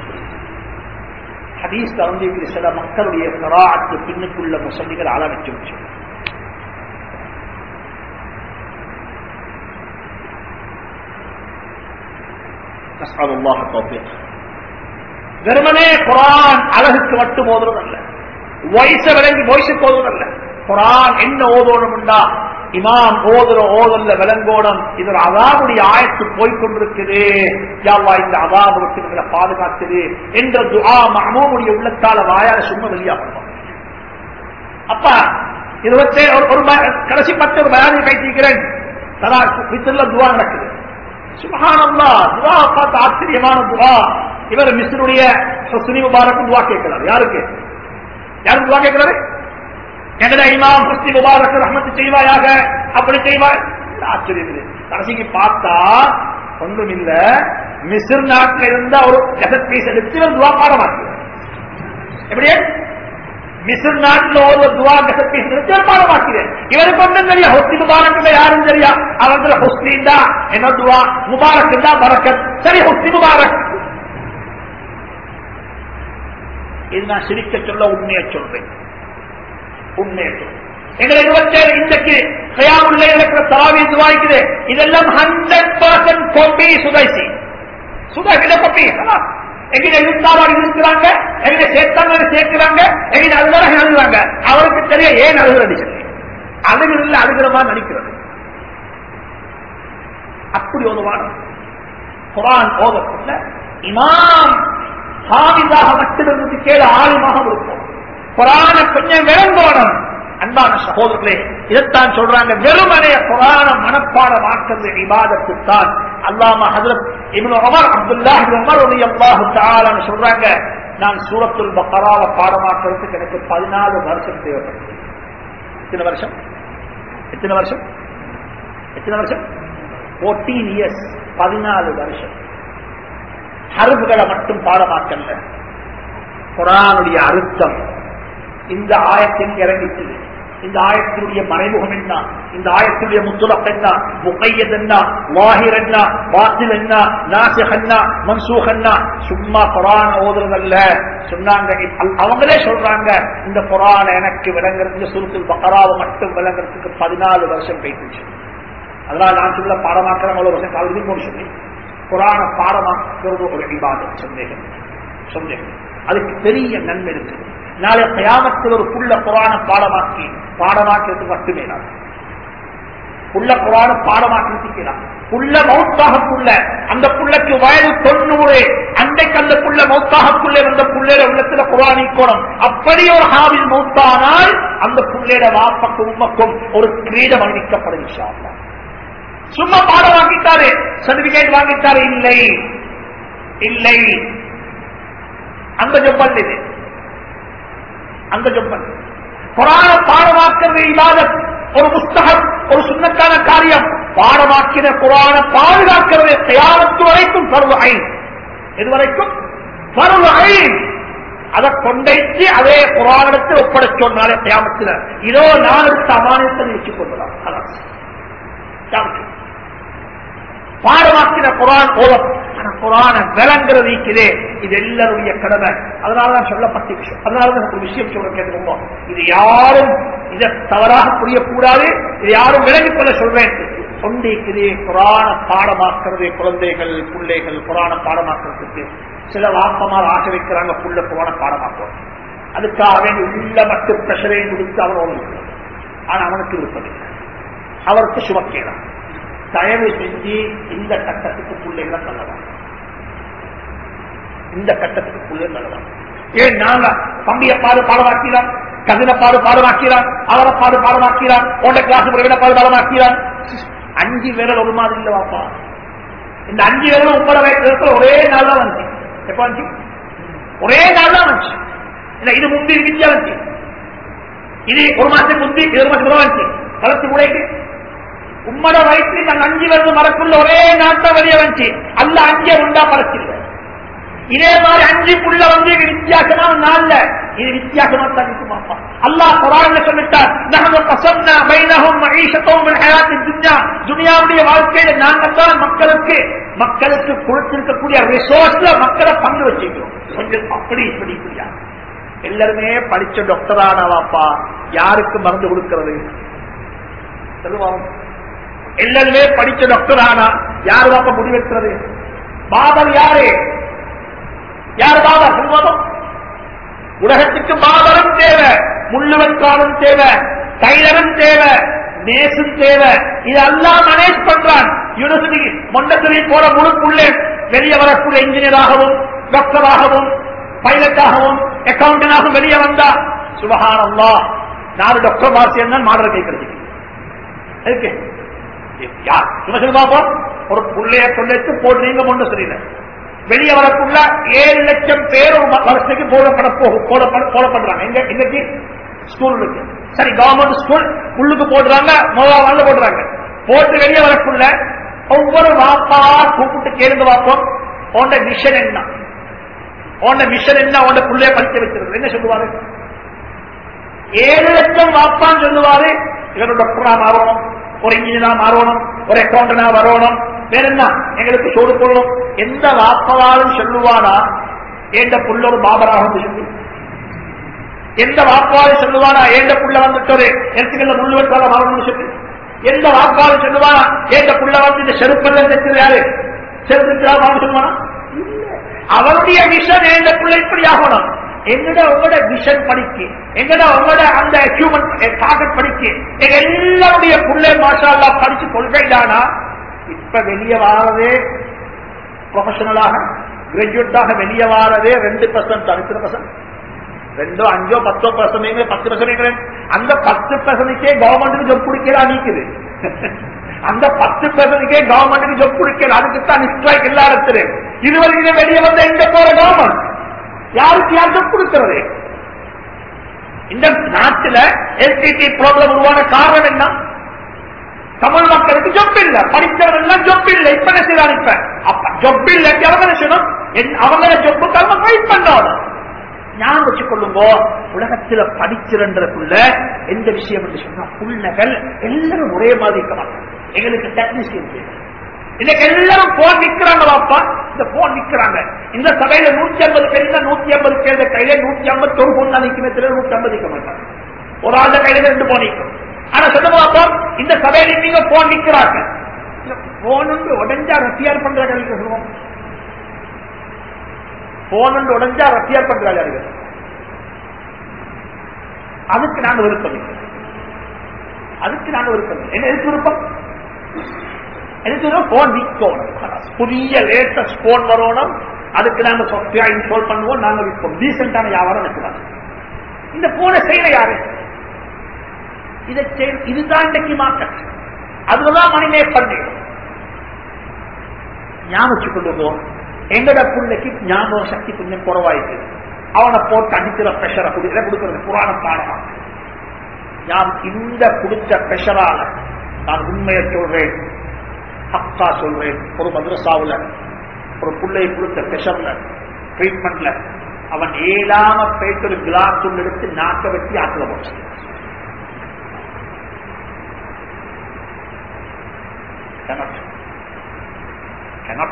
ஹதீஸ்ல வந்து இப்படி சில மக்களுடைய கராத்து பின்னுக்குள்ள முசல்லிகள் அள வச்சு வச்சு نسأل الله التوفيق வெறுமனே குரான் அழகுக்கு மட்டும் ஓதுறதல்ல வயச விளங்கி வயசுக்கு ஓதுறதல்ல குரான் என்ன ஓதோணும்டா இமாம் ஓதுற ஓதல்ல விளங்கோணம் இது ஒரு அதாவுடைய ஆயத்து போய்கொண்டிருக்குது யாவா இந்த அதாபு விட்டு எங்களை பாதுகாக்குது என்ற துஆ மஹமூமுடைய உள்ளத்தால வாயால சும்மா வெளியாகும் அப்ப இது வச்சு ஒரு ஒரு ப- கடைசி பத்து ஒரு பயானை கைத்திருக்கிறேன் தலா வித்துல துவா நடக்குது சுபஹானல்லா துவா பார்த்து ஆச்சரியமான துவா இவர் மிஸ்ருடைய ஹஸ்னி முபாரக் துவா கேட்கிறார் யாருக்கு யாருக்கு துவா கேட்கிறாரு எங்கட இமாம் ஹஸ்னி முபாரக் ரஹ்மத்து செய்வாயாக அப்படி செய்வாய் ஆச்சரியம் இது கடைசிக்கு பார்த்தா ஒன்றும் இல்ல மிஸ்ர் நாட்டில் இருந்த ஒரு கெசட் பீஸ் எடுத்து இவர் துவா பாட மாட்டேன் எப்படியே மிஸ்ர் நாட்டில் ஒரு துவா பேசுறது பாடமாக்கிறேன் இவருக்கு ஒன்றும் தெரியா ஹொஸ்தி முபாரக் யாரும் தெரியா அவங்க ஹொஸ்லின் தான் என்ன துவா முபாரக் தான் பரக்கத் சரி ஹொஸ்தி முபாரக் இது நான் சிரிக்க சொல்ல உண்மையை சொல்றேன் உண்மையை சொல்றேன் எங்களை இருபத்தேழு இன்றைக்கு கயாமுள்ள இருக்கிற தராவி துவாய்க்குது இதெல்லாம் ஹண்ட்ரட் பர்சன்ட் கோப்பி சுதைசி சுதைசில கோப்பி எங்கிட்ட இருந்தாலும் இருக்கிறாங்க எங்கிட்ட சேர்த்தாங்க சேர்க்கிறாங்க எங்கிட்ட அதுதான் அழுகுறாங்க அவருக்கு தெரிய ஏன் அழுகிறது சொல்லி அழுகிறதுல அழுகிற மாதிரி நடிக்கிறது அப்படி ஓதுவான குரான் ஓதக்குள்ள இமாம் ஹாமிதாக மட்டுமிருந்து கேள ஆளுமாக இருக்கும் குரான கொஞ்சம் விளங்கோணும் அன்பான சகோதரர்களே இதைத்தான் சொல்றாங்க வெறுமனைய புராண மனப்பாடமாக்கிறது இபாதத்துத்தான் அல்லாம ஹதரத் Ibn Umar Abdullah Ibn Umar ரலியல்லாஹு தஆலான்னு சொல்றாங்க நான் சூரத்துல் பக்கராவை பாடமாக்குறதுக்கு எனக்கு பதினாலு வருஷம் தேவைப்படுது எத்தனை வருஷம் எத்தனை வருஷம் எத்தனை வருஷம் 14 இயர்ஸ் பதினாலு வருஷம் ஹருபுகளை மட்டும் பாடமாக்கல்ல குரானுடைய அர்த்தம் இந்த ஆயத்தில் இறங்கிச்சு இந்த ஆயத்தினுடைய மறைமுகம் என்ன இந்த ஆயத்தினுடைய முத்துலப் என்ன முகையத் என்ன வாஹிர் என்ன பாத்தில் என்ன நாசிக் என்ன மன்சூக் என்ன சும்மா குரான் ஓதுறதல்ல சொன்னாங்க அவங்களே சொல்றாங்க இந்த குரான் எனக்கு விளங்குறதுக்கு சுருத்தில் பக்கராவை மட்டும் விளங்குறதுக்கு பதினாலு வருஷம் போயிடுச்சு அதனால நான் சொல்ல பாடமாக்கிற அவ்வளவு வருஷம் காலத்துக்கு மூணு சொல்லி குரான பாடமாக்குறது ஒரு இபாதத் சந்தேகம் சந்தேகம் அதுக்கு பெரிய நன்மை இருக்கு நாளை கயாமத்தில் ஒரு புள்ள புராண பாடமாக்கி பாடமாக்கிறது மட்டுமே நான் புள்ள புராண பாடமாக்கிருக்கிறான் புள்ள மௌத்தாகக்குள்ள அந்த புள்ளக்கு வயது தொண்ணூறு அன்றைக்கு அந்த புள்ள மௌத்தாகக்குள்ளே வந்த புள்ளையில உள்ளத்துல குரான் கோணம் அப்படி ஒரு ஹாவில் மௌத்தானால் அந்த புள்ளையிட வாப்பக்கும் உம்மக்கும் ஒரு கிரீடம் அறிவிக்கப்படும் இன்ஷா அல்லாஹ். சும்மா பாடம் வாங்கிட்டாரு சர்டிபிகேட் வாங்கிட்டாரு இல்லை இல்லை அந்த ஜொப்பல் இது அந்த ஜொப்பல் குரான பாடமாக்குறது இல்லாத ஒரு புஸ்தகம் ஒரு சுண்ணத்தான காரியம் பாடமாக்கின குரான பாதுகாக்கிறது தயாரத்து வரைக்கும் பருவ ஐன் இது வரைக்கும் பருவ ஐன் அதை கொண்டைத்து அதே குரானிடத்தை ஒப்படைச்ச சொன்னாலே தயாமத்தில் இதோ நான் எடுத்த அமானியத்தை வச்சுக் கொள்ளலாம் அதான் பாடமாக்கின குரான் ஓதம் ஆனா குரான விளங்குறது இருக்குதே இது எல்லாருடைய கடமை அதனாலதான் சொல்லப்பட்ட விஷயம் அதனாலதான் ஒரு விஷயம் சொல்ல கேட்டுக்கோங்க இது யாரும் இதை தவறாக புரியக்கூடாது இது யாரும் விளங்கிக் கொள்ள சொல்றேன் சொண்டிக்குதே குரான பாடமாக்குறது குழந்தைகள் பிள்ளைகள் குரான பாடமாக்குறதுக்கு சில வாப்பமார் ஆசை வைக்கிறாங்க புள்ள குரான பாடமாக்குவோம் அதுக்காக வேண்டி உள்ள மட்டும் பிரஷரையும் கொடுத்து அவன் ஓடுவான் ஆனா அவனுக்கு விருப்பமில்லை அவருக்கு சுமக்கேலாம் தயவு செஞ்சு இந்த கட்டத்துக்கு பிள்ளைகளை நல்லதான் இந்த கட்டத்துக்கு பிள்ளை நல்லதான் ஏன் நாங்க தம்பிய பாடு பாடமாக்கிறான் கதின பாடு பாடமாக்கிறான் அவரை பாடு பாடமாக்கிறான் உண்ட கிளாஸ் பிரவின பாடு பாடமாக்கிறான் அஞ்சு விரல் ஒரு மாதிரி இல்ல வாப்பா இந்த அஞ்சு விரலும் உப்பட வயசுல ஒரே நாள் தான் வந்து எப்ப வந்து ஒரே நாள் தான் வந்துச்சு இல்ல இது முந்தி வித்தியா வந்துச்சு இது ஒரு மாசத்துக்கு முந்தி இது ஒரு மாசத்துக்கு வந்துச்சு வளர்ச்சி உடைக்கு உம்மட வயிற்று நாங்க அஞ்சு வருது மரக்குள்ள ஒரே நாட்டை வெளியே வந்துச்சு அல்ல அஞ்சே உண்டா பறச்சில்ல இதே மாதிரி அஞ்சு புள்ள வந்து இது வித்தியாசமான நாள்ல இது வித்தியாசமா தான் இருக்குமாப்பா அல்லாஹ் குரான்ல சொல்லிட்டார் நஹனு கஸம்னா பைனஹும் மஈஷத்தஹும் ஃபில் ஹயாத்தித் துன்யா துனியாவுடைய வாழ்க்கையில நாங்க தான் மக்களுக்கு மக்களுக்கு கொடுத்திருக்கக்கூடிய ரிசோர்ஸ்ல மக்களை பங்கு வச்சுக்கிறோம் கொஞ்சம் அப்படி இப்படி இப்படியா எல்லாருமே படிச்ச டாக்டர் ஆனவாப்பா யாருக்கு மருந்து கொடுக்கிறது சொல்லுவாங்க எல்லாருமே படிச்ச டாக்டர் ஆனா யாரு வாப்ப முடிவெடுக்கிறது பாபர் யாரு யார் பாபர் சொல்லுவோம் உலகத்துக்கு பாபரும் தேவை முள்ளுவன்காலும் தேவை டைலரும் தேவை நேசும் தேவை இதெல்லாம் மேனேஜ் பண்றான் யூனிவர்சிட்டி மொண்டத்திலே போற முழு புள்ளே வெளியே வரக்கூடிய இன்ஜினியராகவும் டாக்டராகவும் பைலட்டாகவும் அக்கௌண்டனாகவும் வெளியே வந்தா சுபகானல்லா நாலு டாக்டர் வாசியம் தான் மாடல் கேட்கறது இருக்கு யார் சும்மா சொல்லி பார்ப்போம் ஒரு புள்ளைய கொள்ளைத்து போடுறீங்க ஒன்று சரியில்லை வெளியே வரக்குள்ள ஏழு லட்சம் பேர் ஒரு வருஷத்துக்கு போடப்பட போகும் போடப்பட போடப்படுறாங்க எங்க இன்னைக்கு ஸ்கூலுக்கு சரி கவர்மெண்ட் ஸ்கூல் உள்ளுக்கு போடுறாங்க முதல் நாள்ல போடுறாங்க போட்டு வெளியே வரக்குள்ள ஒவ்வொரு வாப்பா கூப்பிட்டு கேளுங்க பார்ப்போம் உன்ட மிஷன் என்ன உன்ட மிஷன் என்ன உன்ட புள்ளைய படிக்க வச்சிருக்கு என்ன சொல்லுவாரு ஏழு லட்சம் வாப்பான்னு சொல்லுவாரு இவரோட டாக்டரா மாறணும் ஒரு இன்ஜினியரா மாறணும் ஒரு அக்கௌண்டனா வரணும் வேற என்ன எங்களுக்கு சோறு கொள்ளும் எந்த வாப்பவாலும் சொல்லுவானா ஏண்ட புள்ள ஒரு பாபராக சொல்லி எந்த வாப்பாலும் சொல்லுவானா ஏண்ட புள்ள வந்துட்டு ஒரு எனக்கு முள்ளு வெட்டால மாறணும்னு சொல்லி எந்த வாப்பாலும் சொல்லுவானா ஏண்ட புள்ள வந்து இந்த செருப்பெல்லாம் தைக்கிறது யாரு செருப்பு மாறணும் சொல்லுவானா அவருடைய விஷன் ஏண்ட புள்ள இப்படி ஆகணும் எங்கட உங்களோட விஷன் படிக்கு எங்கட உங்களோட அந்த ஹியூமன் டார்கெட் படிக்கு எங்க எல்லாருடைய புள்ளை மாஷா அல்லா படிச்சு கொள்கைதானா இப்ப வெளியே வாரதே ப்ரொஃபஷனலாக கிராஜுவேட்டாக வெளியே வாரதே ரெண்டு பர்சன்ட் அறுபது பர்சன்ட் ரெண்டோ அஞ்சோ பத்தோ பர்சன்ட் பத்து பர்சன்ட் அந்த பத்து பர்சன்டுக்கே கவர்மெண்ட்டுக்கு ஜொப் குடிக்கிறா நீக்குது அந்த பத்து பர்சன்டுக்கே கவர்மெண்ட்டுக்கு ஜொப் குடிக்கல அதுக்கு தான் ஸ்ட்ரைக் எல்லா இடத்துலையும் இதுவரைக்கும் வெளியே வந்த எங்க போற கவர்மெண்ட் யாருக்கு யார் ஜொப் கொடுக்கிறது இந்த நாட்டில் எல்டிடி ப்ராப்ளம் உருவான காரணம் என்ன தமிழ் மக்களுக்கு ஜொப் இல்ல படித்தவர்கள் எல்லாம் ஜொப் இல்ல இப்ப என்ன செய்யறாங்க இப்ப அப்ப ஜொப் இல்ல அவங்க என்ன செய்யணும் அவங்கள ஜொப்புக்கு அவங்க ஃபைட் பண்றாங்க ஞாபகம் வச்சுக்கொள்ளுங்க உலகத்துல படிச்சிருன்றதுக்குள்ள எந்த விஷயம் என்று சொன்னா புள்ளகள் எல்லாரும் ஒரே மாதிரி இருக்க மாட்டாங்க எங்களுக்கு டெக்னீஷியன் இன்னைக்கு எல்லாரும் போன் நிக்கிறாங்க பாப்பா இந்த போன் நிக்கிறாங்க இந்த சபையில நூத்தி ஐம்பது பேர் இருந்தா நூத்தி ஐம்பது பேர் கையில நூத்தி ஐம்பத்தி ஒரு போன் தான் நிக்குமே தெரியல நூத்தி ஐம்பது நிக்க மாட்டாங்க ஒரு ஆள் கையில ரெண்டு போன் நிற்கும் ஆனா சொல்லுங்க பாப்பா இந்த சபையில நீங்க போன் நிக்கிறாங்க போன் வந்து உடஞ்சா ரத்தியார் பண்றாங்க சொல்லுவோம் போன் உடஞ்சா ரத்தியார் பண்றாங்க அதுக்கு நாங்க விருப்பம் இல்லை. அதுக்கு நாங்க விருப்பம் இல்லை. என்ன எதுக்கு விருப்பம் எனக்கு போன் விற்கணும் புதிய லேட்டஸ்ட் போன் வரணும் அதுக்கு நாங்க சாஃப்ட்வேர் இன்ஸ்டால் பண்ணுவோம் நாங்க விற்போம் டீசென்டான வியாபாரம் இருக்கிறாங்க இந்த போனை செய்யற யாரு இதை செய்- இதுதான் இன்னைக்கு மார்க்கெட் அதுலதான் மணிமே பண்ணி ஞாபகம் கொள்ளுவோம் எங்கட பிள்ளைக்கு ஞாபக சக்தி கொஞ்சம் குறவாயிருக்கு அவனை போட்டு அடிக்கிற பிரஷரை கொடுக்கிற கொடுக்கிறது புராண பாடமா நான் இந்த கொடுத்த பிரஷரால நான் உண்மையை சொல்றேன் ஹக்கா சொல்றேன் ஒரு மദ്രസാவுல ஒரு பிள்ளையை கொடுத்த பிரஷர்ல ட்ரீட்மெண்ட்ல அவன் ஏழாம போயிட்டு ஒரு கிளாஸ் ஒன்று எடுத்து நாக்க வச்சு ஆத்துல போச்சு cannot cannot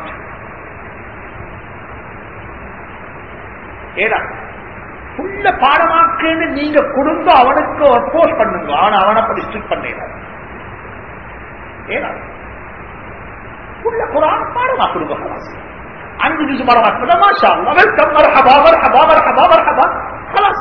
ஏடா புள்ள பாடமாக்குன்னு நீங்க கொடுங்க அவனுக்கு அப்போஸ் பண்ணுங்க அவன் அவனை அப்படி ஸ்ட்ரிக் பண்ணல ஏடா புள்ள குரான் பாடமா கொடுங்க خلاص அஞ்சு நிமிஷம் பாடமாக்குறதா மாஷா அல்லாஹ் வெல்கம் மர்ஹபா மர்ஹபா மர்ஹபா மர்ஹபா خلاص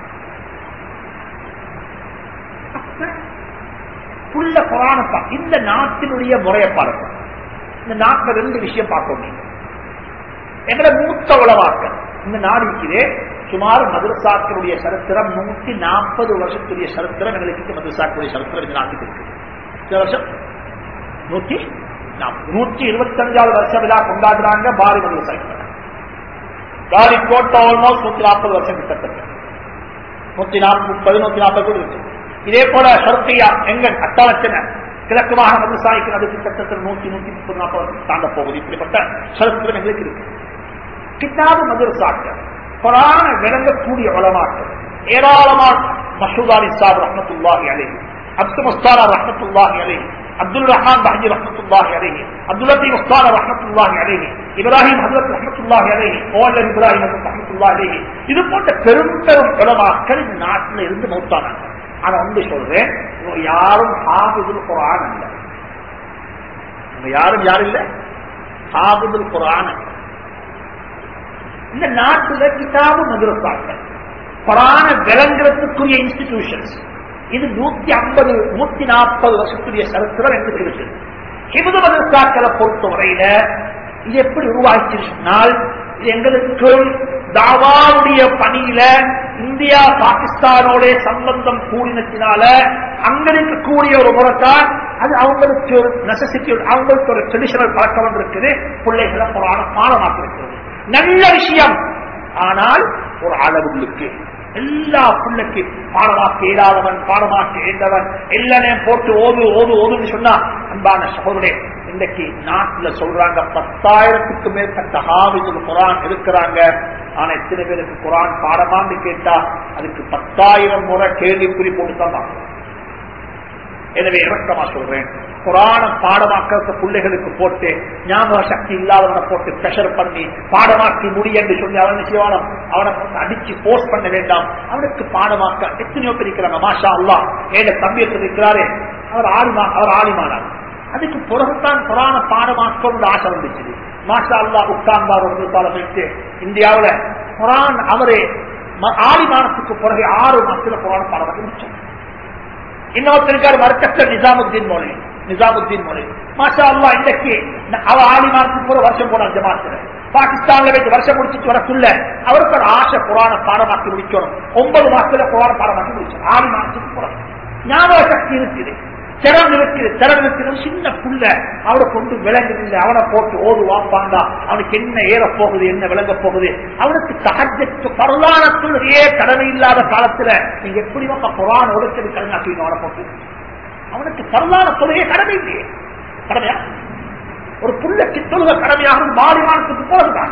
புள்ள குரான இந்த நாட்டினுடைய முறையை பாருங்க இந்த நாட்டில் ரெண்டு விஷயம் பார்க்க நீங்க எங்களை மூத்த உளவாக்கள் இந்த நாடு இருக்கிறே சுமார் மதுரசாக்களுடைய சரித்திரம் நூத்தி நாற்பது வருஷத்துடைய சரித்திரம் எங்களுக்கு மதுரசாக்களுடைய சரித்திரம் இந்த நாட்டுக்கு இருக்கு இந்த வருஷம் நூத்தி நாற்பது நூத்தி இருபத்தி அஞ்சாவது வருஷ விழா கொண்டாடுறாங்க பாரி மதுரசாக்கள் காலி கோட்டை ஆல்மோஸ்ட் நூத்தி நாற்பது வருஷம் கிட்டத்தட்ட நூத்தி நாற்பது முப்பது நூத்தி நாற்பது கூட இருக்கு இதே போல ஷர்பியா எங்க அட்டாளத்தின கிழக்கு மாகாண மதுசாய்க்கு அது கிட்டத்தட்ட நூத்தி நூத்தி முப்பது நாற்பது வருஷம் தாண்ட போகுது இப்படிப்பட்ட சரித்திரம் எங்களுக்கு இருக்கு கிட்டாபு மதுரசாக்கள் புராண விளங்கக்கூடிய உலமாக்கள் ஏராளமான மசூதாரி சாப் ரஹமத்துல்லாஹி அலைஹி அப்து முஸ்தாரா ரஹமத்துல்லாஹி அலைஹி அப்துல் ரஹ்மான் பஹஜி ரஹமத்துல்லாஹி அலைஹி அப்துல் லத்தீப் முஸ்தாரா ரஹமத்துல்லாஹி அலைஹி இப்ராஹிம் ஹஜரத் ரஹமத்துல்லாஹி அலைஹி ஓலர் இப்ராஹிம் ஹஜரத் ரஹமத்துல்லாஹி அலைஹி இது போன்ற பெரும் பெரும் உலமாக்கள் இந்த நாட்டில் இருந்து மௌத்தானாங்க ஆனா வந்து சொல்றேன் இவங்க யாரும் ஹாபிதுல் குரான் அல்ல இவங்க யாரும் யாரும் இல்ல ஹாபிதுல் குரான் அல்ல இந்த நாட்டுல கிதாபு மதுரசாக்கள் புராண விளங்குறதுக்குரிய இன்ஸ்டிடியூஷன்ஸ் இது நூத்தி ஐம்பது நூத்தி நாற்பது வருஷத்துடைய சரித்திரம் எங்களுக்கு இருக்கு ஹிபுது மதுரசாக்களை பொறுத்தவரையில இது எப்படி உருவாச்சு சொன்னால் இது எங்களுக்கு தாவாவுடைய பணியில இந்தியா பாகிஸ்தானோட சம்பந்தம் கூடினத்தினால அங்க இருக்கக்கூடிய ஒரு முறைத்தான் அது அவங்களுக்கு ஒரு நெசசிட்டி அவங்களுக்கு ஒரு ட்ரெடிஷனல் பழக்கம் இருக்குது பிள்ளைகளை புராண பாடமாக்க இருக்கிறது நல்ல விஷயம் ஆனால் ஒரு அளவுகளுக்கு எல்லா பிள்ளைக்கு பாடமாக்க இயலாதவன் பாடமாக்க இயந்தவன் எல்லாரையும் போட்டு ஓது ஓது ஓதுன்னு சொன்னா அன்பான சகோதரே இன்றைக்கு நாட்டுல சொல்றாங்க பத்தாயிரத்துக்கு மேற்பட்ட ஹாவிதுல் குரான் இருக்கிறாங்க ஆனா எத்தனை பேருக்கு குரான் பாடமான்னு கேட்டா அதுக்கு பத்தாயிரம் முறை கேள்விக்குறி போட்டு தான் பார்க்கணும். எனவே இறக்கமா சொல்றேன் குரான பாடமாக்க பிள்ளைகளுக்கு போட்டு ஞாபக சக்தி இல்லாதவனை போட்டு பிரஷர் பண்ணி பாடமாக்கி முடி என்று சொல்லி அவன் செய்வானோ அவனை அடிச்சு போஸ்ட் பண்ண வேண்டாம் அவனுக்கு பாடமாக்க எத்தனையோ பேர் இருக்கிறாங்க மாஷா அல்லா ஏழை தம்பி இருக்கிறாரே அவர் ஆலிமா அவர் ஆலிமானார் அதுக்கு பிறகுதான் புராண பாடமாக்கணும்னு ஆசை வந்துச்சு மாஷா அல்லா உட்கார்ந்தார் ஒரு காலம் வைத்து இந்தியாவுல குரான் அவரே ம- ஆலிமானத்துக்கு பிறகு ஆறு மாசத்துல புராண பாடமாக்கி முடிச்சார் இன்னொருத்தர் இருக்காரு மர்க்கத்தர் நிசாமுத்தீன் மொழி நிசாமுத்தீன் மொழி மாஷா அல்லா இன்றைக்கு ந- அவ ஆலிமானத்துக்கு பூரா வருஷம் போனார் ஜமாத்துல பாகிஸ்தான்ல வைத்து வருஷம் முடிச்சுட்டு வரக்குள்ள அவருக்கு ஒரு ஆசை புராண பாடமாக்கி முடிக்கணும் ஒன்பது மாசத்துல புராண பாடமாக்கி முடிச்சார் ஆலிமானத்துக்கு பூரா ஞாபக சக்தி இருக்குது திறன் இருக்குது திறன் இருக்குது சின்ன புள்ள அவனை கொண்டு விளங்குதில்லை அவனை போட்டு ஓடு வாப்பாண்டா அவனுக்கு என்ன ஏற போகுது என்ன விளங்க போகுது அவனுக்கு சகஜத்து பரவான தொழுகையே கடமை இல்லாத காலத்துல நீங்க எப்படி வாப்பா குரான் ஒடுக்கிறது கடனாக்கி அவனை போட்டு அவனுக்கு பரவான தொழுகையே கடமை இல்லையே கடமையா ஒரு புள்ளக்கு தொழுகை கடமையாக மாறிவானத்துக்கு போதுதான்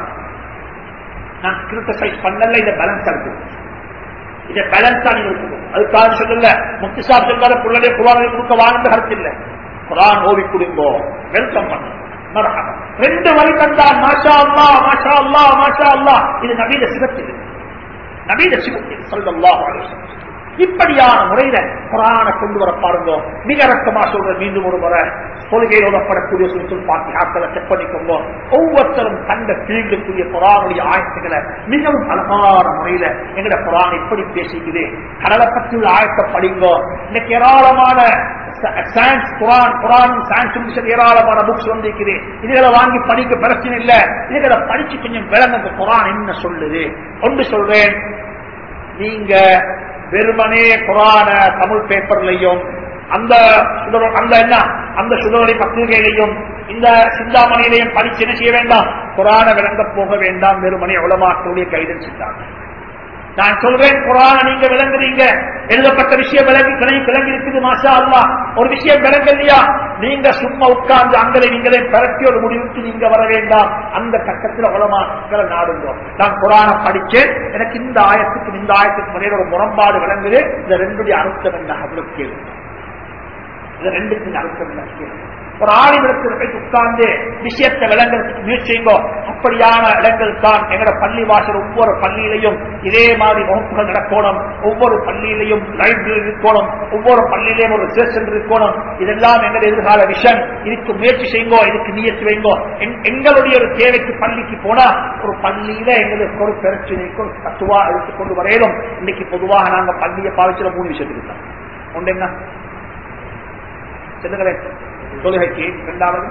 நான் கிரிட்டிசைஸ் பண்ணல இதை பேலன்ஸ் இருக்குது இதை பேலன்ஸ் தான் இருக்குது அதுக்காக சொல்லல முக்தி சாப் சொல்றாரு புள்ளடைய குரானை கொடுக்க வாழ்ந்த கருத்து இல்ல குரான் ஓவி குடும்போ வெல்கம் பண்ணு மரஹபா. ரெண்டு வழி தந்தான் மாஷா அல்லா மாஷா அல்லா மாஷா அல்லா இது நவீன சிவத்தில் நவீன சிவத்தில் சொல்லல்லாஹு அலைஹி வஸல்லம். இப்படியான முறையில குரானை கொண்டு வர பாருங்க மிக ரக்கமா சொல்ற மீண்டும் ஒரு முறை தொழுகையில் ஓதப்படக்கூடிய சுருத்துல் பாக்கி ஆக்களை செக் பண்ணிக்கோங்க ஒவ்வொருத்தரும் கண்ட ஃபீல்டுக்குரிய குரானுடைய ஆயத்துக்களை மிகவும் அழகான முறையில எங்கட குரான் எப்படி பேசிக்குது கடலை பற்றி உள்ள ஆயத்தை படிங்க இன்னைக்கு ஏராளமான science Quran Quran science mission ஏராளமான புக்ஸ் வந்திருக்குது இதுகளை வாங்கி படிக்க பிரச்சனை இல்ல இதுகளை படிச்சு கொஞ்சம் விளங்குங்க குரான் என்ன சொல்லுது ஒன்று சொல்றேன் நீங்க வெறுமனே குரான தமிழ் பேப்பர்லையும் அந்த சுடர- அந்த என்ன அந்த சுடரொளி பத்திரிகையிலையும் இந்த சிந்தாமணியிலையும் படிச்சு என்ன செய்ய வேண்டாம் குரான விளங்க போக வேண்டாம் வெறுமனே உலமாக்களுடைய கைடன்ஸ் இல்லாம நான் சொல்றேன் குரான நீங்க விளங்குறீங்க எழுதப்பட்ட விஷயம் விளங்கி கிளை விளங்கி இருக்குது மாஷா அல்லா ஒரு விஷயம் விளங்கலையா நீங்க சும்மா உட்கார்ந்து அங்களை நீங்களே பரட்டி ஒரு முடிவுக்கு நீங்க வர வேண்டாம் அந்த கட்டத்தில் உலமாக்களை நாடுங்க நான் குரான படிச்சேன் எனக்கு இந்த ஆயத்துக்கு இந்த ஆயத்துக்கு முறையில் ஒரு முரண்பாடு விளங்குது இந்த ரெண்டுடைய அர்த்தம் என்ன அவளுக்கு கேள்வி இது ரெண்டுக்கும் அர்த்தம் என்ன கேள்வி ஒரு ஆணிவிடத்தில் போய் உட்கார்ந்து விஷயத்தை விளங்குறதுக்கு முயற்சி செய்யுங்கோ அப்படியான இடங்கள் தான் எங்கட பள்ளி வாசல் ஒவ்வொரு பள்ளியிலையும் இதே மாதிரி வகுப்புகள் நடக்கணும் ஒவ்வொரு பள்ளியிலையும் லைப்ரரி இருக்கணும் ஒவ்வொரு பள்ளியிலையும் ஒரு ரிசர்ச் சென்டர் இருக்கணும் இதெல்லாம் எங்களுடைய எதிர்கால விஷன் இதுக்கு முயற்சி செய்யுங்கோ இதுக்கு நியத்து வைங்கோ எங்- எங்களுடைய ஒரு தேவைக்கு பள்ளிக்கு போனா ஒரு பள்ளியில எங்களுக்கு ஒரு பிரச்சனைக்கு ஒரு தத்துவா எடுத்துக்கொண்டு வரையிலும் இன்னைக்கு பொதுவாக நாங்க பள்ளியை பாவிச்சுற மூணு விஷயத்துக்கு தான் ஒன்று என்ன சொல்லுங்களேன் தொழுகைக்கு இரண்டாவது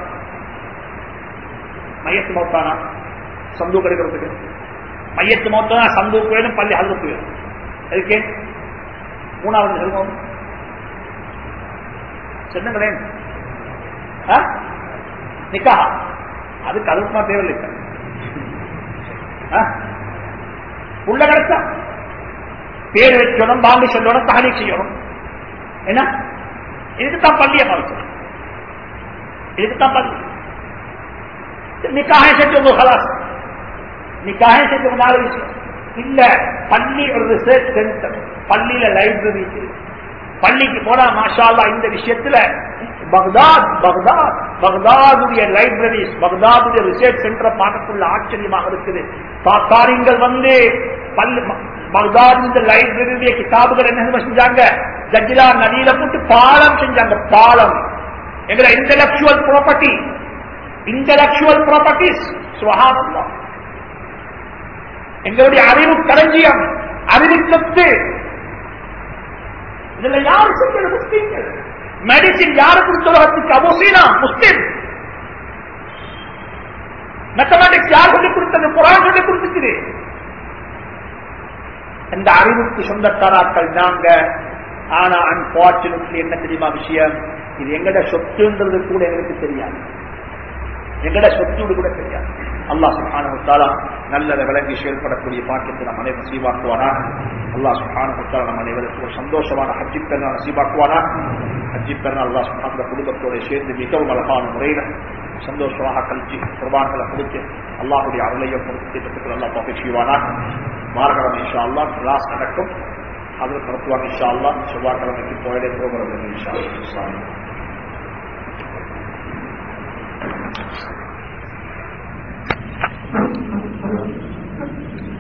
மையத்து மௌத்தானா சந்து கிடைக்கிறதுக்கு மையத்து மௌத்தானா சந்து வேணும் பள்ளி அதுக்கு வேணும் எதுக்கு மூணாவது சொல்லுவோம் சொல்லுங்களேன் ஆ? நிக்கா அதுக்கு அதுக்குமா தேவையில்லை ஆ? உள்ள கிடைச்சா பேர் வைக்கணும் பாம்பு சொல்லணும் தாலி செய்யணும் என்ன இதுக்குத்தான் பள்ளியை மறைச்சோம் இதுக்குத்தான் பள்ளி நிக்காக செஞ்சவங்க ஹலாஸ் நிக்காக செஞ்சவங்க நாலு விஷயம் இல்ல பள்ளி ஒரு ரிசர்ச் சென்டர் பள்ளியில லைப்ரரி பள்ளிக்கு போனா மாஷா அல்லாஹ் இந்த விஷயத்துல பக்தாத் பக்தாத் பக்தாதுடைய லைப்ரரிஸ் பக்தாதுடைய ரிசர்ச் சென்டரை பார்க்கக்குள்ள ஆச்சரியமாக இருக்குது தாத்தாரிங்கள் வந்து பள்ளி பக்தாத் இந்த லைப்ரரியுடைய கிதாபுகள் என்ன செஞ்சாங்க ஜஜிலா நதியில போட்டு பாலம் செஞ்சாங்க பாலம் எங்களை இன்டலெக்சுவல் ப்ராப்பர்ட்டி இன்டலெக்சுவல் ப்ராப்பர்ட்டிஸ் சுகானந்தம் எங்களுடைய அறிவு களஞ்சியம் அறிவு சொத்து இதுல யாரு செஞ்சது முஸ்லீம்கள் மெடிசின் யாரு கொடுத்தவர்களுக்கு அபோசீனா முஸ்லிம் மேத்தமேட்டிக்ஸ் யார் சொல்லிக் கொடுத்தது குரான் சொல்லிக் கொடுத்துச்சு இந்த அறிவுக்கு சொந்தக்காராக்கள் நாங்க ஆனா அன்பார்ச்சுனேட்லி என்ன தெரியுமா விஷயம் இது எங்கட சொத்துன்றது கூட எங்களுக்கு தெரியாது எங்கட சொத்து கூட தெரியாது அல்லாஹ் சுப்ஹானஹு தஆலா நல்லதை விளங்கி செயல்படக்கூடிய பாக்கியத்தை நம் அனைவரும் சீவாக்குவானா அல்லாஹ் சுப்ஹானஹு தஆலா நம் அனைவருக்கு ஒரு சந்தோஷமான ஹஜ்ஜி பெருநாள் சீவாக்குவானா ஹஜ்ஜி பெருநாள் அல்லாஹ் சுப்ஹானஹு குடும்பத்தோட சேர்ந்து மிகவும் அழகான முறையில் சந்தோஷமாக கழிச்சு குர்பான்களை கொடுத்து அல்லாஹுடைய அருளையும் கொடுத்து அல்லா தொகை செய்வானா மார்கழமை இன்ஷா அல்லாஹ் கிளாஸ் நடக்கும் அது நடத்துவாங்க இன்ஷா அல்லாஹ் செவ்வாய்க்கிழமைக்கு போயிடே ப்ரோக்ராம் இன்ஷா அல்லாஹ் Thank you.